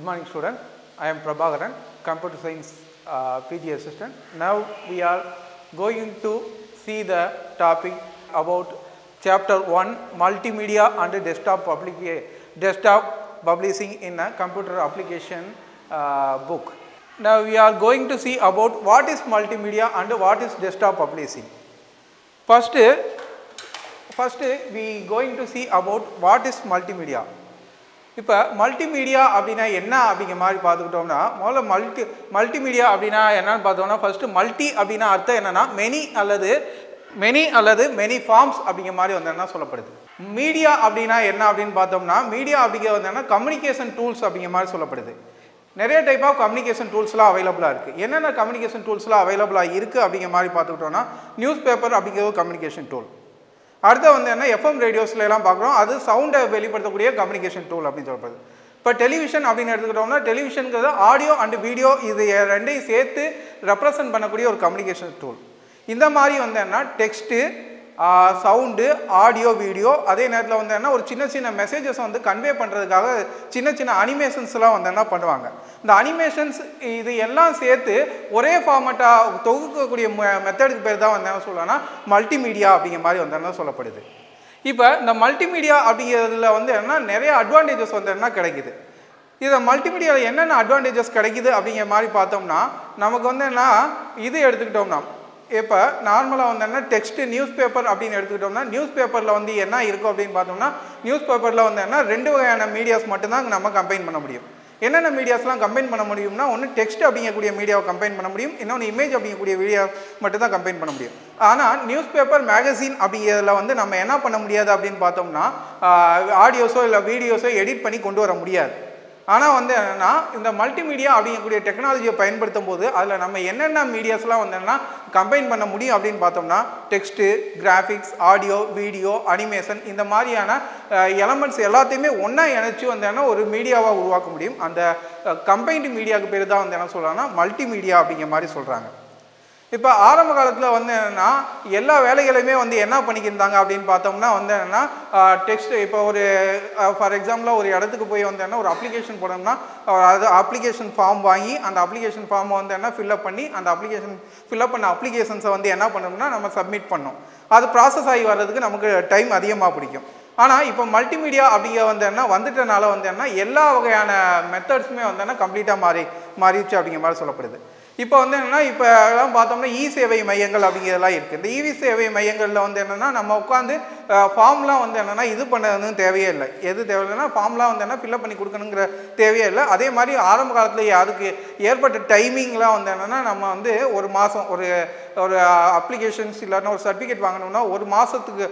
morning student. I am Prabhakaran, computer science uh, PG assistant. Now we are going to see the topic about chapter 1 multimedia and desktop public desktop publishing in a computer application uh, book. Now we are going to see about what is multimedia and what is desktop publishing. First, first we going to see about what is multimedia. இப்போ multimedia அப்படின்னா என்ன அப்படிங்கிற மாதிரி பார்த்துக்கிட்டோம்னா முதல்ல multi multimedia அப்படின்னா என்னன்னு பார்த்தோம்னா first multi அப்படின்னா அர்த்தம் என்னென்னா மெனி அல்லது மெனி அல்லது மெனி ஃபார்ம்ஸ் அப்படிங்கிற மாதிரி வந்து என்ன சொல்லப்படுது மீடியா அப்படின்னா என்ன அப்படின்னு பார்த்தோம்னா மீடியா அப்படிங்கிற வந்து என்ன கம்யூனிகேஷன் டூல்ஸ் அப்படிங்கிற மாதிரி சொல்லப்படுது நிறைய டைப் ஆஃப் கம்யூனிகேஷன் டூல்ஸ்லாம் அவைலபிளாக இருக்குது என்னென்ன கம்யூனிகேஷன் டூல்ஸ்லாம் அவைலபிளாக இருக்குது அப்படிங்கிற மாதிரி பார்த்துக்கிட்டோம்னா நியூஸ் பேப்பர் அப்படிங்கிற ஒரு கம்யூனிகேஷன் டூல் அடுத்து வந்து என்ன எஃப்எம் ரேடியோஸ்ல எல்லாம் பார்க்குறோம் அது சவுண்டை வெளிப்படுத்தக்கூடிய கம்யூனிகேஷன் டூல் அப்படின்னு சொல்லப்படுது இப்போ டெலிவிஷன் அப்படின்னு எடுத்துக்கிட்டோம்னா டெலிவிஷனுங்கிறது ஆடியோ அண்ட் வீடியோ இது ரெண்டையும் சேர்த்து ரெப்ரசன்ட் பண்ணக்கூடிய ஒரு கம்யூனிகேஷன் டூல் இந்த மாதிரி வந்து என்ன டெக்ஸ்ட்டு சவுண்டு ஆடியோ வீடியோ அதே நேரத்தில் வந்து என்ன ஒரு சின்ன சின்ன மெசேஜஸ் வந்து கன்வே பண்ணுறதுக்காக சின்ன சின்ன அனிமேஷன்ஸ்லாம் வந்து என்ன பண்ணுவாங்க இந்த அனிமேஷன்ஸ் இது எல்லாம் சேர்த்து ஒரே ஃபார்மேட்டாக தொகுக்கக்கூடிய மெத்தடுக்கு பேர் தான் வந்து என்ன சொல்லலாம்னா மல்டிமீடியா அப்படிங்கிற மாதிரி வந்து என்ன சொல்லப்படுது இப்போ இந்த மல்டிமீடியா அப்படிங்கிறதுல வந்து என்ன நிறைய அட்வான்டேஜஸ் வந்து என்ன கிடைக்குது இதை மல்டிமீடியாவில் என்னென்ன அட்வான்டேஜஸ் கிடைக்குது அப்படிங்கிற மாதிரி பார்த்தோம்னா நமக்கு வந்து என்ன இது எடுத்துக்கிட்டோம்னா இப்போ நார்மலாக வந்து என்ன டெக்ஸ்ட்டு நியூஸ் பேப்பர் அப்படின்னு எடுத்துக்கிட்டோம்னா நியூஸ் பேப்பரில் வந்து என்ன இருக்கும் அப்படின்னு பார்த்தோம்னா நியூஸ் பேப்பரில் வந்து என்ன ரெண்டு வகையான மீடியாஸ் மட்டும்தான் நம்ம கம்பைன் பண்ண முடியும் என்னென்ன மீடியாஸ்லாம் கம்பைன் பண்ண முடியும்னா ஒன்று டெக்ஸ்ட் அப்படிங்கக்கூடிய மீடியாவை கம்பைன் பண்ண முடியும் இன்னொன்று இமேஜ் அப்படிங்கக்கூடிய வீடியோ மட்டும் தான் கம்பைன் பண்ண முடியும் ஆனால் நியூஸ் பேப்பர் மேகசின் அப்படிங்கிறதுல வந்து நம்ம என்ன பண்ண முடியாது அப்படின்னு பார்த்தோம்னா ஆடியோஸோ இல்லை வீடியோஸோ எடிட் பண்ணி கொண்டு வர முடியாது ஆனால் வந்து என்னென்னா இந்த மல்டிமீடியா அப்படிங்கக்கூடிய டெக்னாலஜியை பயன்படுத்தும் போது அதில் நம்ம என்னென்ன மீடியாஸ்லாம் வந்து என்னென்னா கம்பைன் பண்ண முடியும் அப்படின்னு பார்த்தோம்னா text graphics audio video animation இந்த மாதிரியான எலமெண்ட்ஸ் எல்லாத்தையுமே ஒன்றா இணைச்சி வந்து என்ன ஒரு மீடியாவாக உருவாக்க முடியும் அந்த கம்பைன்டு மீடியாவுக்கு பேர் தான் வந்து என்ன சொல்கிறாங்கன்னா மல்டிமீடியா அப்படிங்கிற மாதிரி சொல்கிறாங்க இப்போ ஆரம்ப காலத்தில் வந்து என்னென்னா எல்லா வேலைகளையுமே வந்து என்ன பண்ணிக்கிருந்தாங்க அப்படின்னு பார்த்தோம்னா வந்து என்னென்னா டெக்ஸ்ட் இப்போ ஒரு ஃபார் எக்ஸாம்பிளாக ஒரு இடத்துக்கு போய் வந்து என்ன ஒரு அப்ளிகேஷன் போனோம்னா அது அப்ளிகேஷன் ஃபார்ம் வாங்கி அந்த அப்ளிகேஷன் ஃபார்மை வந்து என்ன ஃபில்அப் பண்ணி அந்த அப்ளிகேஷன் ஃபில்அப் பண்ண அப்ளிகேஷன்ஸை வந்து என்ன பண்ணோம்னா நம்ம சப்மிட் பண்ணோம் அது ப்ராசஸ் ஆகி வர்றதுக்கு நமக்கு டைம் அதிகமாக பிடிக்கும் ஆனால் இப்போ மல்டிமீடியா அப்படிங்கிற வந்து என்ன வந்துட்டனால வந்து என்ன எல்லா வகையான மெத்தட்ஸுமே வந்து என்ன கம்ப்ளீட்டாக மாறி மாறிடுச்சு அப்படிங்கிற மாதிரி சொல்லப்படுது இப்போ வந்து என்னென்னா இப்போ எல்லாம் பார்த்தோம்னா இ சேவை மையங்கள் அப்படிங்கிறதெல்லாம் இருக்குது இந்த இவி சேவை மையங்களில் வந்து என்னென்னா நம்ம உட்காந்து ஃபார்ம்லாம் வந்து என்னென்னா இது பண்ணுறதுன்னு தேவையே இல்லை எது தேவையில்லைன்னா ஃபார்ம்லாம் வந்து என்ன ஃபில்அப் பண்ணி கொடுக்கணுங்கிற தேவையே இல்லை அதே மாதிரி ஆரம்ப காலத்தில் அதுக்கு ஏற்பட்ட டைமிங்லாம் வந்து என்னென்னா நம்ம வந்து ஒரு மாதம் ஒரு ஒரு அப்ளிகேஷன்ஸ் இல்லைன்னா ஒரு சர்டிஃபிகேட் வாங்கணும்னா ஒரு மாதத்துக்கு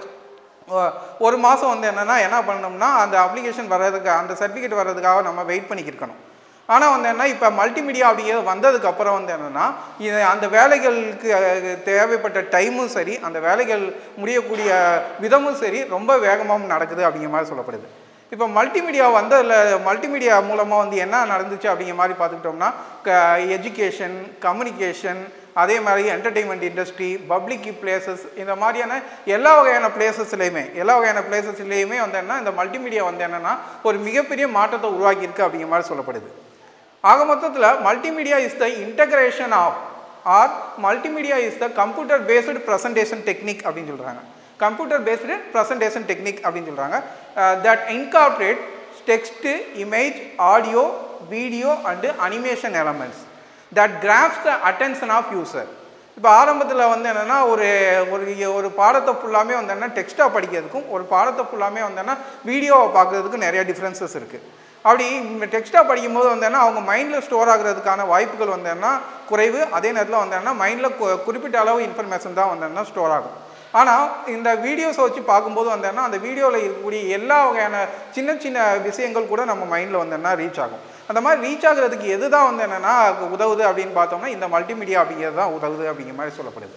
ஒரு மாதம் வந்து என்னென்னா என்ன பண்ணணும்னா அந்த அப்ளிகேஷன் வர்றதுக்கு அந்த சர்டிஃபிகேட் வர்றதுக்காக நம்ம வெயிட் பண்ணிக்கிருக்கணும் ஆனால் வந்து என்ன இப்போ மல்டிமீடியா அப்படிங்கிறது வந்ததுக்கப்புறம் வந்து என்னென்னா இது அந்த வேலைகளுக்கு தேவைப்பட்ட டைமும் சரி அந்த வேலைகள் முடியக்கூடிய விதமும் சரி ரொம்ப வேகமாகவும் நடக்குது அப்படிங்கிற மாதிரி சொல்லப்படுது இப்போ மல்டிமீடியா வந்ததில் மல்டிமீடியா மூலமாக வந்து என்ன நடந்துச்சு அப்படிங்கிற மாதிரி பார்த்துக்கிட்டோம்னா க எஜுகேஷன் கம்யூனிகேஷன் அதே மாதிரி என்டர்டெயின்மெண்ட் இண்டஸ்ட்ரி பப்ளிக் பிளேசஸ் இந்த மாதிரியான எல்லா வகையான பிளேசஸ்லேயுமே எல்லா வகையான பிளேசஸ்லேயுமே வந்து என்ன இந்த மல்டிமீடியா வந்து என்னென்னா ஒரு மிகப்பெரிய மாற்றத்தை உருவாக்கியிருக்கு அப்படிங்கிற மாதிரி சொல்லப்படுது ஆக மொத்தத்தில் multimedia is the integration of or multimedia is the computer based presentation technique அப்படின்னு சொல்கிறாங்க கம்ப்யூட்டர் பேஸ்டு ப்ரெசன்டேஷன் டெக்னிக் அப்படின்னு சொல்கிறாங்க that incorporate text image audio video and animation elements that grabs the attention of user இப்போ ஆரம்பத்தில் வந்து என்னென்னா ஒரு ஒரு ஒரு பாடத்தை ஃபுல்லாமே வந்து என்ன டெக்ஸ்ட்டாக படிக்கிறதுக்கும் ஒரு பாடத்தை ஃபுல்லாமே வந்து என்ன வீடியோவை பார்க்குறதுக்கும் நிறையா டிஃப்ரென்சஸ் இருக்குது அப்படி டெக்ஸ்ட்டாக படிக்கும்போது வந்தேன்னா அவங்க மைண்டில் ஸ்டோர் ஆகிறதுக்கான வாய்ப்புகள் வந்தேன்னா குறைவு அதே நேரத்தில் வந்தேன்னா மைண்டில் குறிப்பிட்ட அளவு இன்ஃபர்மேஷன் தான் வந்தேன்னா ஸ்டோர் ஆகும் ஆனால் இந்த வீடியோஸை வச்சு பார்க்கும்போது வந்தேன்னா அந்த வீடியோவில் இருக்கக்கூடிய எல்லா வகையான சின்ன சின்ன விஷயங்கள் கூட நம்ம மைண்டில் வந்தேன்னா ரீச் ஆகும் அந்த மாதிரி ரீச் ஆகுறதுக்கு எது தான் வந்து என்னென்னா உதவுது அப்படின்னு பார்த்தோம்னா இந்த மல்டிமீடியா அப்படிங்கிறது தான் உதவுது அப்படிங்கிற மாதிரி சொல்லப்படுது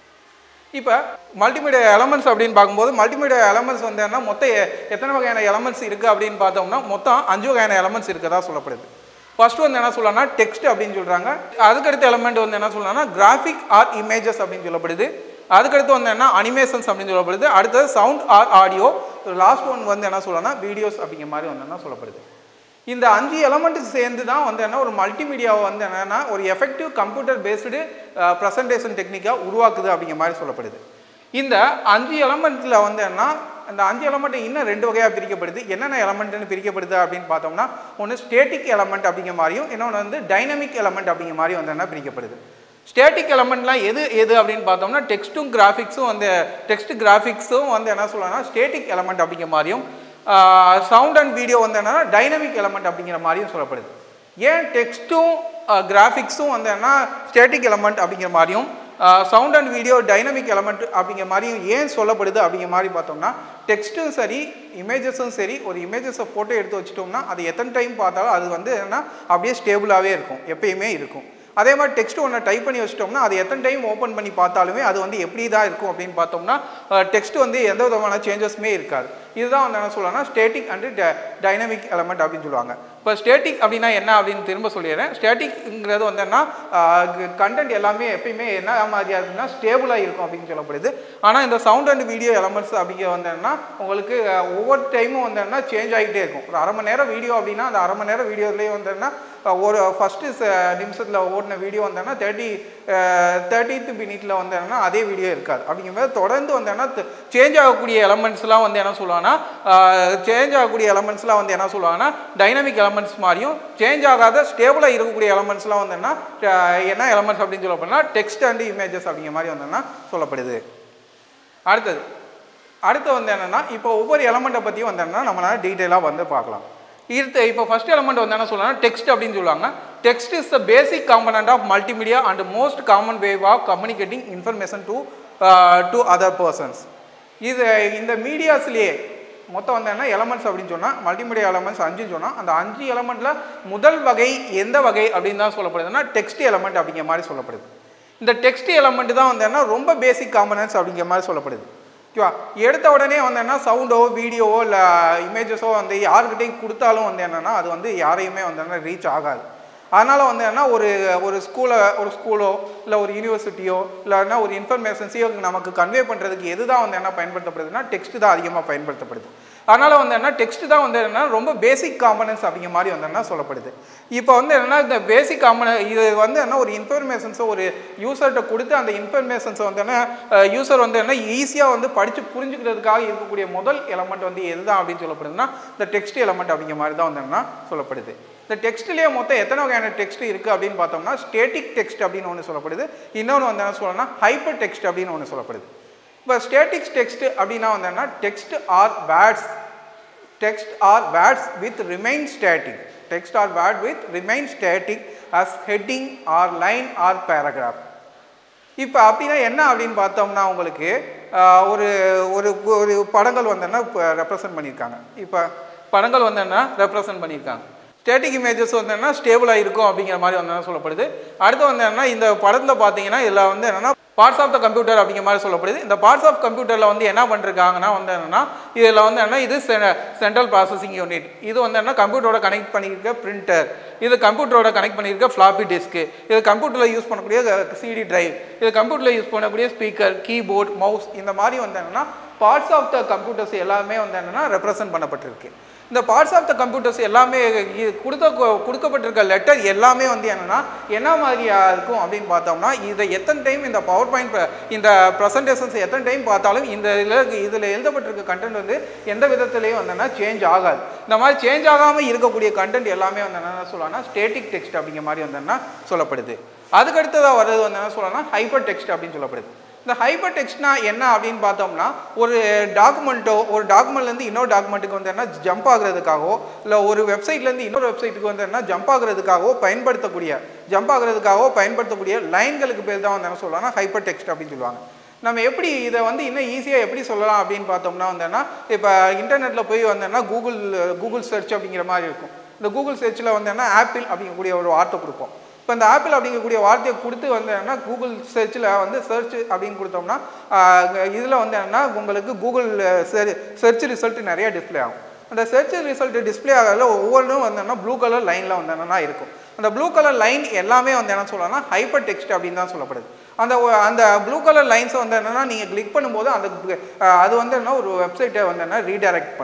இப்போ மல்டிமீடியா எலமெண்ட்ஸ் அப்படின்னு பார்க்கும்போது மல்டிமீடியா எலமெண்ட்ஸ் வந்து என்ன மொத்தம் எத்தனை வகையான எலமெண்ட்ஸ் இருக்குது அப்படின்னு பார்த்தோம்னா மொத்தம் அஞ்சு வகையான எலமெண்ட்ஸ் இருக்கதா சொல்லப்படுது ஃபர்ஸ்ட் வந்து என்ன சொல்லலாம்னா டெக்ஸ்ட் அப்படின்னு சொல்கிறாங்க அதுக்கடுத்த எலமெண்ட் வந்து என்ன சொல்லலாம்னா கிராஃபிக் ஆர் இமேஜஸ் அப்படின்னு சொல்லப்படுது அதுக்கடுத்து வந்து என்ன அனிமேஷன்ஸ் அப்படின்னு சொல்லப்படுது அடுத்தது sound or audio last one வந்து என்ன சொல்லலாம்னா வீடியோஸ் அப்படிங்கிற மாதிரி வந்து என்ன சொல்லப்படுது இந்த அஞ்சு எலமெண்ட் சேர்ந்து தான் வந்து என்ன ஒரு மல்டிமீடியாவை வந்து என்னன்னா ஒரு எஃபெக்டிவ் கம்ப்யூட்டர் பேஸ்டு ப்ரெசன்டேஷன் டெக்னிக்காக உருவாக்குது அப்படிங்கிற மாதிரி சொல்லப்படுது இந்த அஞ்சு எலமெண்ட்டில் வந்து என்ன அந்த அஞ்சு எலமெண்ட் இன்னும் ரெண்டு வகையாக பிரிக்கப்படுது என்னென்ன எலமெண்ட்னு பிரிக்கப்படுது அப்படின்னு பார்த்தோம்னா ஒன்று ஸ்டேட்டிக் எலமெண்ட் அப்படிங்கிற மாதிரியும் இன்னொன்று வந்து டைனமிக் எலமெண்ட் அப்படிங்கிற மாதிரி வந்து என்ன பிரிக்கப்படுது ஸ்டேட்டிக் எலமெண்ட்லாம் எது எது அப்படின்னு பார்த்தோம்னா டெக்ஸ்ட்டும் கிராஃபிக்ஸும் வந்து டெக்ஸ்ட் கிராஃபிக்ஸும் வந்து என்ன சொல்லலாம்னா ஸ்டேட்டிக் எலமெண்ட் அப்படிங்கிற மாதிரியும் சவுண்ட் அண்ட் வீடியோ வந்து என்னன்னா டைனமிக் எலமெண்ட் அப்படிங்கிற மாதிரியும் சொல்லப்படுது ஏன் டெக்ஸ்ட்டும் கிராஃபிக்ஸும் வந்து என்ன ஸ்டேட்டிக் எலமெண்ட் அப்படிங்கிற மாதிரியும் sound and video dynamic element அப்படிங்கிற மாதிரியும் ஏன் சொல்லப்படுது அப்படிங்கிற மாதிரி பார்த்தோம்னா டெக்ஸ்ட்டும் சரி இமேஜஸும் சரி ஒரு இமேஜஸை ஃபோட்டோ எடுத்து வச்சிட்டோம்னா அது எத்தனை டைம் பார்த்தாலும் அது வந்து என்ன அப்படியே ஸ்டேபிளாகவே இருக்கும் எப்பயுமே இருக்கும் அதே மாதிரி டெக்ஸ்ட் ஒன்று டைப் பண்ணி வச்சிட்டோம்னா அது எத்தனை டைம் ஓப்பன் பண்ணி பார்த்தாலுமே அது வந்து எப்படி தான் இருக்கும் அப்படின்னு பார்த்தோம்னா டெக்ஸ்ட் வந்து எந்த விதமான சேஞ்சஸுமே இருக்காது இதுதான் வந்து என்ன சொல்லலாம்னா ஸ்டேட்டிக் அண்டு டைனமிக் எலமெண்ட் அப்படின்னு சொல்லுவாங்க இப்போ ஸ்டேட்டிக் அப்படின்னா என்ன அப்படின்னு திரும்ப சொல்லிடுறேன் ஸ்டேட்டிக்ங்கிறது வந்து என்ன கண்டென்ட் எல்லாமே எப்பயுமே என்ன மாதிரியாக இருக்குன்னா ஸ்டேபிளாக இருக்கும் அப்படின்னு சொல்லப்படுது ஆனால் இந்த சவுண்ட் அண்ட் வீடியோ எலமெண்ட்ஸ் அப்படிங்கிற வந்து என்னன்னா உங்களுக்கு அஹ், ஒவ்வொரு டைமும் வந்து என்ன சேஞ்ச் ஆகிட்டே இருக்கும் ஒரு அரை மணி நேரம் வீடியோ அப்படின்னா அந்த அரை மணி நேரம் வீடியோலேயே வந்து என்ன அஹ், ஒரு ஃபஸ்ட்டு நிமிஷத்தில் ஓடின வீடியோ வந்தேன்னா தேர்ட்டி தேர்ட்டித்து மினிட்ல வந்து என்னன்னா அதே வீடியோ இருக்காது அப்படிங்கும்போது தொடர்ந்து வந்து என்ன சேஞ்ச் ஆகக்கூடிய எலமெண்ட்ஸ்லாம் வந்து என்ன சொல்லுவாங்கன்னா சேஞ்ச் ஆகக்கூடிய எலமெண்ட்ஸ்லாம் வந்து என்ன சொல்லுவாங்கன்னா டைனமிக் எலமெண்ட்ஸ் மாதிரியும் சேஞ்ச் ஆகாத ஸ்டேபிளாக இருக்கக்கூடிய எலமெண்ட்ஸ்லாம் வந்து என்ன அஹ், என்ன எலமெண்ட்ஸ் அப்படின்னு சொல்லப்படுனா டெக்ஸ்ட் அண்ட் இமேஜஸ் அப்படிங்கிற மாதிரி வந்து என்ன சொல்லப்படுது அடுத்தது அடுத்து வந்து என்னென்னா இப்போ ஒவ்வொரு எலமெண்ட்டை பற்றியும் வந்து என்னன்னா நம்மளால டீட்டெயிலாக வந்து பார்க்கலாம் இது இப்போ ஃபர்ஸ்ட் எலமெண்ட் வந்து என்ன சொல்லலாம் டெக்ஸ்ட் அப்படின்னு சொல்லுவாங்க text is the basic component of multimedia and most common way of communicating information to to other persons இது இந்த மீடியாஸ்லேயே மொத்தம் வந்து என்ன எலமெண்ட்ஸ் அப்படின்னு சொன்னால் மல்டிமீடியா எலமெண்ட்ஸ் அஞ்சுன்னு சொன்னால் அந்த அஞ்சு எலமெண்ட்டில் முதல் வகை எந்த வகை அப்படின்னு தான் சொல்லப்படுதுன்னா டெக்ஸ்ட் எலமெண்ட் அப்படிங்கிற மாதிரி சொல்லப்படுது இந்த டெக்ஸ்ட் எலமெண்ட் தான் வந்து என்ன ரொம்ப பேசிக் காம்பனன்ஸ் அப்படிங்கிற மாதிரி சொல்லப்படுது ஓகேவா எடுத்த உடனே வந்து என்ன சவுண்டோ வீடியோவோ இல்லை இமேஜஸோ வந்து யாருக்கிட்டையும் கொடுத்தாலும் வந்து என்னென்னா அது வந்து யாரையுமே வந்து என்ன ரீச் ஆகாது அதனால் வந்து என்ன ஒரு ஒரு ஸ்கூலை ஒரு ஸ்கூலோ இல்லை ஒரு யூனிவர்சிட்டியோ இல்லைன்னா ஒரு இன்ஃபர்மேஷன்ஸையோ நமக்கு கன்வே பண்ணுறதுக்கு எது தான் வந்து என்ன பயன்படுத்தப்படுதுன்னா டெக்ஸ்ட் தான் அதிகமாக பயன்படுத்தப்படுது அதனால் வந்து என்ன டெக்ஸ்ட் தான் வந்து என்ன ரொம்ப பேசிக் காம்பனன்ஸ் அப்படிங்கிற மாதிரி வந்து என்ன சொல்லப்படுது இப்போ வந்து என்னன்னா இந்த பேசிக் காம்பன இது வந்து என்ன ஒரு இன்ஃபர்மேஷன்ஸை ஒரு யூசர்கிட்ட கொடுத்து அந்த இன்ஃபர்மேஷன்ஸை வந்து என்ன யூசர் வந்து என்ன ஈஸியாக வந்து படித்து புரிஞ்சுக்கிறதுக்காக இருக்கக்கூடிய முதல் எலமெண்ட் வந்து எதுதான் அப்படின்னு சொல்லப்படுதுன்னா இந்த டெக்ஸ்ட் எலமெண்ட் அப்படிங்கிற மாதிரி தான் வந்து என்ன சொல்லப்படுது இந்த டெக்ஸ்ட்லேயே மொத்தம் எத்தனை வகையான டெக்ஸ்ட் இருக்குது அப்படின்னு பார்த்தோம்னா ஸ்டேட்டிக் டெக்ஸ்ட் அப்படின்னு ஒன்று சொல்லப்படுது இன்னொன்று வந்து என்ன சொல்லணும்னா ஹைப்பர் டெக்ஸ்ட் அப்படின்னு ஒன்று சொல்லப்படுது இப்போ ஸ்டேட்டிக்ஸ் டெக்ஸ்ட் அப்படின்னா வந்து என்ன text or words text or words with remain static text or word with remain static as heading or line or paragraph இப்போ அப்படின்னா என்ன அப்படின்னு பார்த்தோம்னா உங்களுக்கு ஆஹ், ஒரு ஒரு ஒரு படங்கள் வந்தோன்னா இப்போ ரெப்ரசன்ட் பண்ணியிருக்காங்க இப்போ படங்கள் வந்தோன்னா ரெப்ரசன்ட் பண்ணியிருக்காங்க ஸ்டேட்டிக் இமேஜஸ் வந்து ஸ்டேபிளாக இருக்கும் அப்படிங்கிற மாதிரி வந்து சொல்லப்படுது அடுத்து வந்து என்னன்னா இந்த படத்தில் பார்த்தீங்கன்னா இதில் வந்து என்னென்னா பார்ட்ஸ் ஆஃப் த கம்ப்யூட்டர் அப்படிங்கிற மாதிரி சொல்லப்படுது இந்த பார்ட்ஸ் ஆஃப் கம்ப்யூட்டரில் வந்து என்ன பண்ணிருக்காங்கன்னா வந்து என்னென்னா இதில் வந்து என்ன இது சென்ட்ரல் ப்ராசஸிங் யூனிட் இது வந்து என்ன கம்ப்யூட்டரோட கனெக்ட் பண்ணியிருக்க பிரிண்டர் இது கம்ப்யூட்டரோட கனெக்ட் பண்ணியிருக்க ஃப்ளாப்பி டிஸ்க்கு இது கம்ப்யூட்டரில் யூஸ் பண்ணக்கூடிய சிடி டிரைவ் இது கம்ப்யூட்டரில் யூஸ் பண்ணக்கூடிய ஸ்பீக்கர் கீபோர்ட் மவுஸ் இந்த மாதிரி வந்து என்னென்னா பார்ட்ஸ் ஆஃப் த கம்ப்யூட்டர்ஸ் எல்லாமே வந்து என்னென்னா ரெப்ரசன்ட் பண்ணப்பட்டிருக்கு இந்த பார்ட்ஸ் ஆஃப் த கம்ப்யூட்டர்ஸ் எல்லாமே இ- கொடுத்த கு- கொடுக்கப்பட்டிருக்க லெட்டர் எல்லாமே வந்து என்னென்னா என்ன மாதிரியா இருக்கும் அப்படின்னு பார்த்தோம்னா இதை எத்தனை டைம் இந்த பவர் பாயிண்ட் இந்த ப்ரெசன்டேஷன்ஸ் எத்தனை டைம் பார்த்தாலும் இந்த இதில் இதில் எழுதப்பட்டிருக்க கண்டென்ட் வந்து எந்த விதத்துலையும் வந்து என்ன சேஞ்ச் ஆகாது இந்த மாதிரி சேஞ்ச் ஆகாமல் இருக்கக்கூடிய கண்டென்ட் எல்லாமே வந்து என்ன சொல்லலாம்னா ஸ்டேட்டிக் டெக்ஸ்ட் அப்படிங்கிற மாதிரி வந்து என்ன சொல்லப்படுது அதுக்கு அடுத்ததாக வர்றது வந்து என்ன சொல்லலாம்னா ஹைப்பர் டெக்ஸ்ட் அப்படின்னு சொல்லப்படுது இந்த ஹைப்பர் டெக்ஸ்ட்னா என்ன அப்படின்னு பார்த்தோம்னா ஒரு டாக்குமெண்ட்டோ ஒரு டாக்குமெண்ட்லேருந்து இன்னொரு டாக்குமெண்ட்டுக்கு வந்து என்ன ஜம்ப் ஆகுறதுக்காகவோ இல்லை ஒரு வெப்சைட்லேருந்து இன்னொரு வெப்சைட்டுக்கு வந்து என்ன ஜம்ப் ஆகுறதுக்காகவோ பயன்படுத்தக்கூடிய ஜம்ப் ஆகுறதுக்காகவோ பயன்படுத்தக்கூடிய லைன்களுக்கு பேர் தான் வந்து என்ன சொல்லலாம்னா ஹைப்பர் டெக்ஸ்ட் அப்படின்னு சொல்லுவாங்க நம்ம எப்படி இதை வந்து இன்னும் ஈஸியாக எப்படி சொல்லலாம் அப்படின்னு பார்த்தோம்னா வந்தேன்னா இப்போ இன்டர்நெட்டில் போய் வந்தேன்னா கூகுள் கூகுள் சர்ச் அப்படிங்கிற மாதிரி இருக்கும் இந்த கூகுள் சர்ச்சில் வந்தேன்னா ஆப்பிள் அப்படிங்கக்கூடிய ஒரு வார்த்தை கொடுப்போம் இப்போ இந்த ஆப்பிள் அப்படிங்கக்கூடிய வார்த்தையை கொடுத்து வந்து என்னன்னா கூகுள் சர்ச்சில் வந்து சர்ச் அப்படின்னு கொடுத்தோம்னா இதில் வந்து என்னன்னா உங்களுக்கு கூகுள் சர்ச் ரிசல்ட் நிறைய டிஸ்ப்ளே ஆகும் அந்த சர்ச் ரிசல்ட் டிஸ்ப்ளே ஆகிறதுல ஒவ்வொன்றும் வந்து என்ன ப்ளூ கலர் லைனில் வந்து என்னன்னா இருக்கும் அந்த ப்ளூ கலர் லைன் எல்லாமே வந்து என்ன சொல்லலாம்னா ஹைப்பர் டெக்ஸ்ட் அப்படின்னு தான் சொல்லப்படுது அந்த ஒ- அந்த ப்ளூ கலர் லைன்ஸை வந்து என்னன்னா நீங்கள் கிளிக் பண்ணும்போது அந்த அஹ், அது வந்து என்ன ஒரு வெப்சைட்டை வந்து என்ன ரீடைரக்ட் பண்ணும்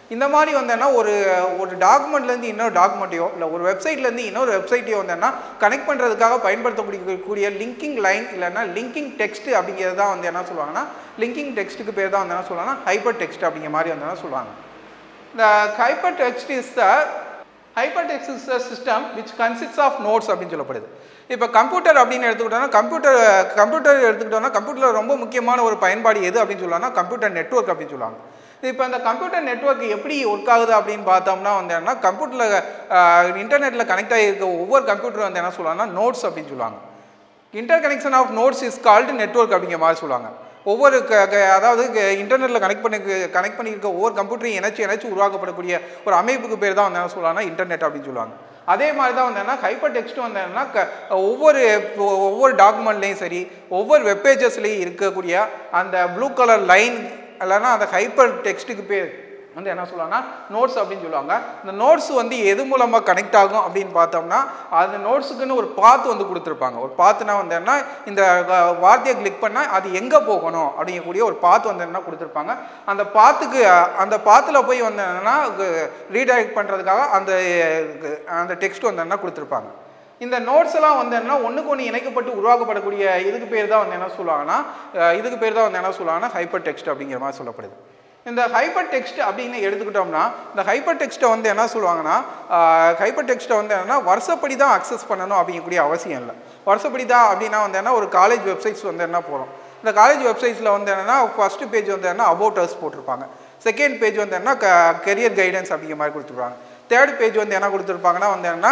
இந்த மாதிரி வந்தேன்னா ஒரு ஒரு டாக்குமெண்ட்லேருந்து இன்னொரு டாக்குமெண்ட்டையோ இல்லை ஒரு வெப்சைட்லேருந்து இன்னொரு வெப்சைட்டையோ வந்தேன்னா கனெக்ட் பண்ணுறதுக்காக பயன்படுத்தக்கூடிய கூடிய லிங்கிங் லைன் இல்லைன்னா லிங்கிங் டெக்ஸ்ட் அப்படிங்கிறது தான் வந்து என்ன சொல்லுவாங்கன்னா லிங்கிங் டெக்ஸ்ட்டுக்கு பேர் தான் வந்து என்ன சொல்லுவாங்கன்னா ஹைப்பர் டெக்ஸ்ட் அப்படிங்கிற மாதிரி வந்து என்ன சொல்லுவாங்க The hypertext is the hypertext is a system which consists of nodes அப்படின்னு சொல்லப்படுது இப்போ கம்ப்யூட்டர் அப்படின்னு எடுத்துக்கிட்டோம்னா கம்ப்யூட்டர் கம்ப்யூட்டர் எடுத்துக்கிட்டோம்னா கம்ப்யூட்டரில் ரொம்ப முக்கியமான ஒரு பயன்பாடு எது அப்படின்னு சொல்லலாம்னா கம்ப்யூட்டர் நெட்வொர்க் அப்படின்னு சொல்லுவாங்க இப்போ அந்த கம்ப்யூட்டர் நெட்வொர்க் எப்படி ஒர்க் ஆகுது அப்படின்னு பார்த்தோம்னா வந்து என்னன்னா கம்ப்யூட்டரில் இன்டர்நெட்டில் கனெக்ட் ஆகியிருக்க ஒவ்வொரு கம்ப்யூட்டர் வந்து என்ன சொல்லுவாங்கன்னா நோட்ஸ் அப்படின்னு சொல்லுவாங்க interconnection of nodes is called network அப்படிங்கிற மாதிரி சொல்லுவாங்க ஒவ்வொரு க க- அதாவது இன்டர்நெட்டில் கனெக்ட் பண்ணி கனெக்ட் பண்ணியிருக்க ஒவ்வொரு கம்ப்யூட்டரையும் இணைச்சு இணைச்சு உருவாக்கப்படக்கூடிய ஒரு அமைப்புக்கு பேர் தான் வந்து என்ன சொல்லுவாங்கன்னா இன்டர்நெட் அப்படின்னு சொல்லுவாங்க அதே மாதிரி தான் வந்து என்ன ஹைப்பர் டெக்ஸ்ட் வந்து என்னன்னா க ஒவ்வொரு ஒவ்வொரு டாக்குமெண்ட்லேயும் சரி ஒவ்வொரு வெப்பேஜஸ்லேயும் இருக்கக்கூடிய அந்த ப்ளூ கலர் லைன் இல்லைன்னா அந்த ஹைப்பர் டெக்ஸ்ட்டுக்கு பேர் வந்து என்ன சொல்லுவாங்கன்னா நோட்ஸ் அப்படின்னு சொல்லுவாங்க இந்த நோட்ஸ் வந்து எது மூலமாக கனெக்ட் ஆகும் அப்படின்னு பார்த்தோம்னா அந்த நோட்ஸுக்குன்னு ஒரு பாத்து வந்து கொடுத்துருப்பாங்க ஒரு பாத்துனா வந்து என்ன இந்த வ- வார்த்தையை கிளிக் பண்ணால் அது எங்கே போகணும் அப்படிங்கக்கூடிய ஒரு பாத்து வந்து என்ன கொடுத்துருப்பாங்க அந்த பாத்துக்கு அந்த பாத்தில் போய் வந்து என்னன்னா ரீடைரக்ட் பண்ணுறதுக்காக அந்த அஹ், அந்த டெக்ஸ்ட் வந்து என்ன கொடுத்துருப்பாங்க இந்த நோட்ஸ் எல்லாம் வந்து என்ன ஒன்றுக்கு ஒன்று இணைக்கப்பட்டு உருவாக்கப்படக்கூடிய இதுக்கு பேர் தான் வந்து என்ன சொல்லுவாங்கன்னா அஹ், இதுக்கு பேர் தான் வந்து என்ன சொல்லுவாங்கன்னா ஹைப்பர் டெக்ஸ்ட் அப்படிங்கிற மாதிரி சொல்லப்படுது இந்த ஹைப்பர் டெக்ஸ்ட் அப்படின்னு எடுத்துக்கிட்டோம்னா இந்த ஹைப்பர் டெக்ஸ்ட்டை வந்து என்ன சொல்லுவாங்கன்னா ஹைப்பர் டெக்ஸ்ட்டை வந்து என்னன்னா வருஷப்படி தான் அக்சஸ் பண்ணணும் அப்படிங்கக்கூடிய அவசியம் இல்லை வருஷப்படி தான் அப்படின்னா வந்து என்ன ஒரு காலேஜ் வெப்சைட்ஸ் வந்து என்ன போகிறோம் இந்த காலேஜ் வெப்சைட்ஸில் வந்து என்னன்னா ஃபஸ்ட்டு பேஜ் வந்து என்ன அபவுட் அஸ் போட்டிருப்பாங்க செகண்ட் பேஜ் வந்து என்ன கெரியர் கைடன்ஸ் அப்படிங்கிற மாதிரி கொடுத்துருப்பாங்க தேர்ட் பேஜ் வந்து என்ன கொடுத்துருப்பாங்கன்னா வந்து என்னன்னா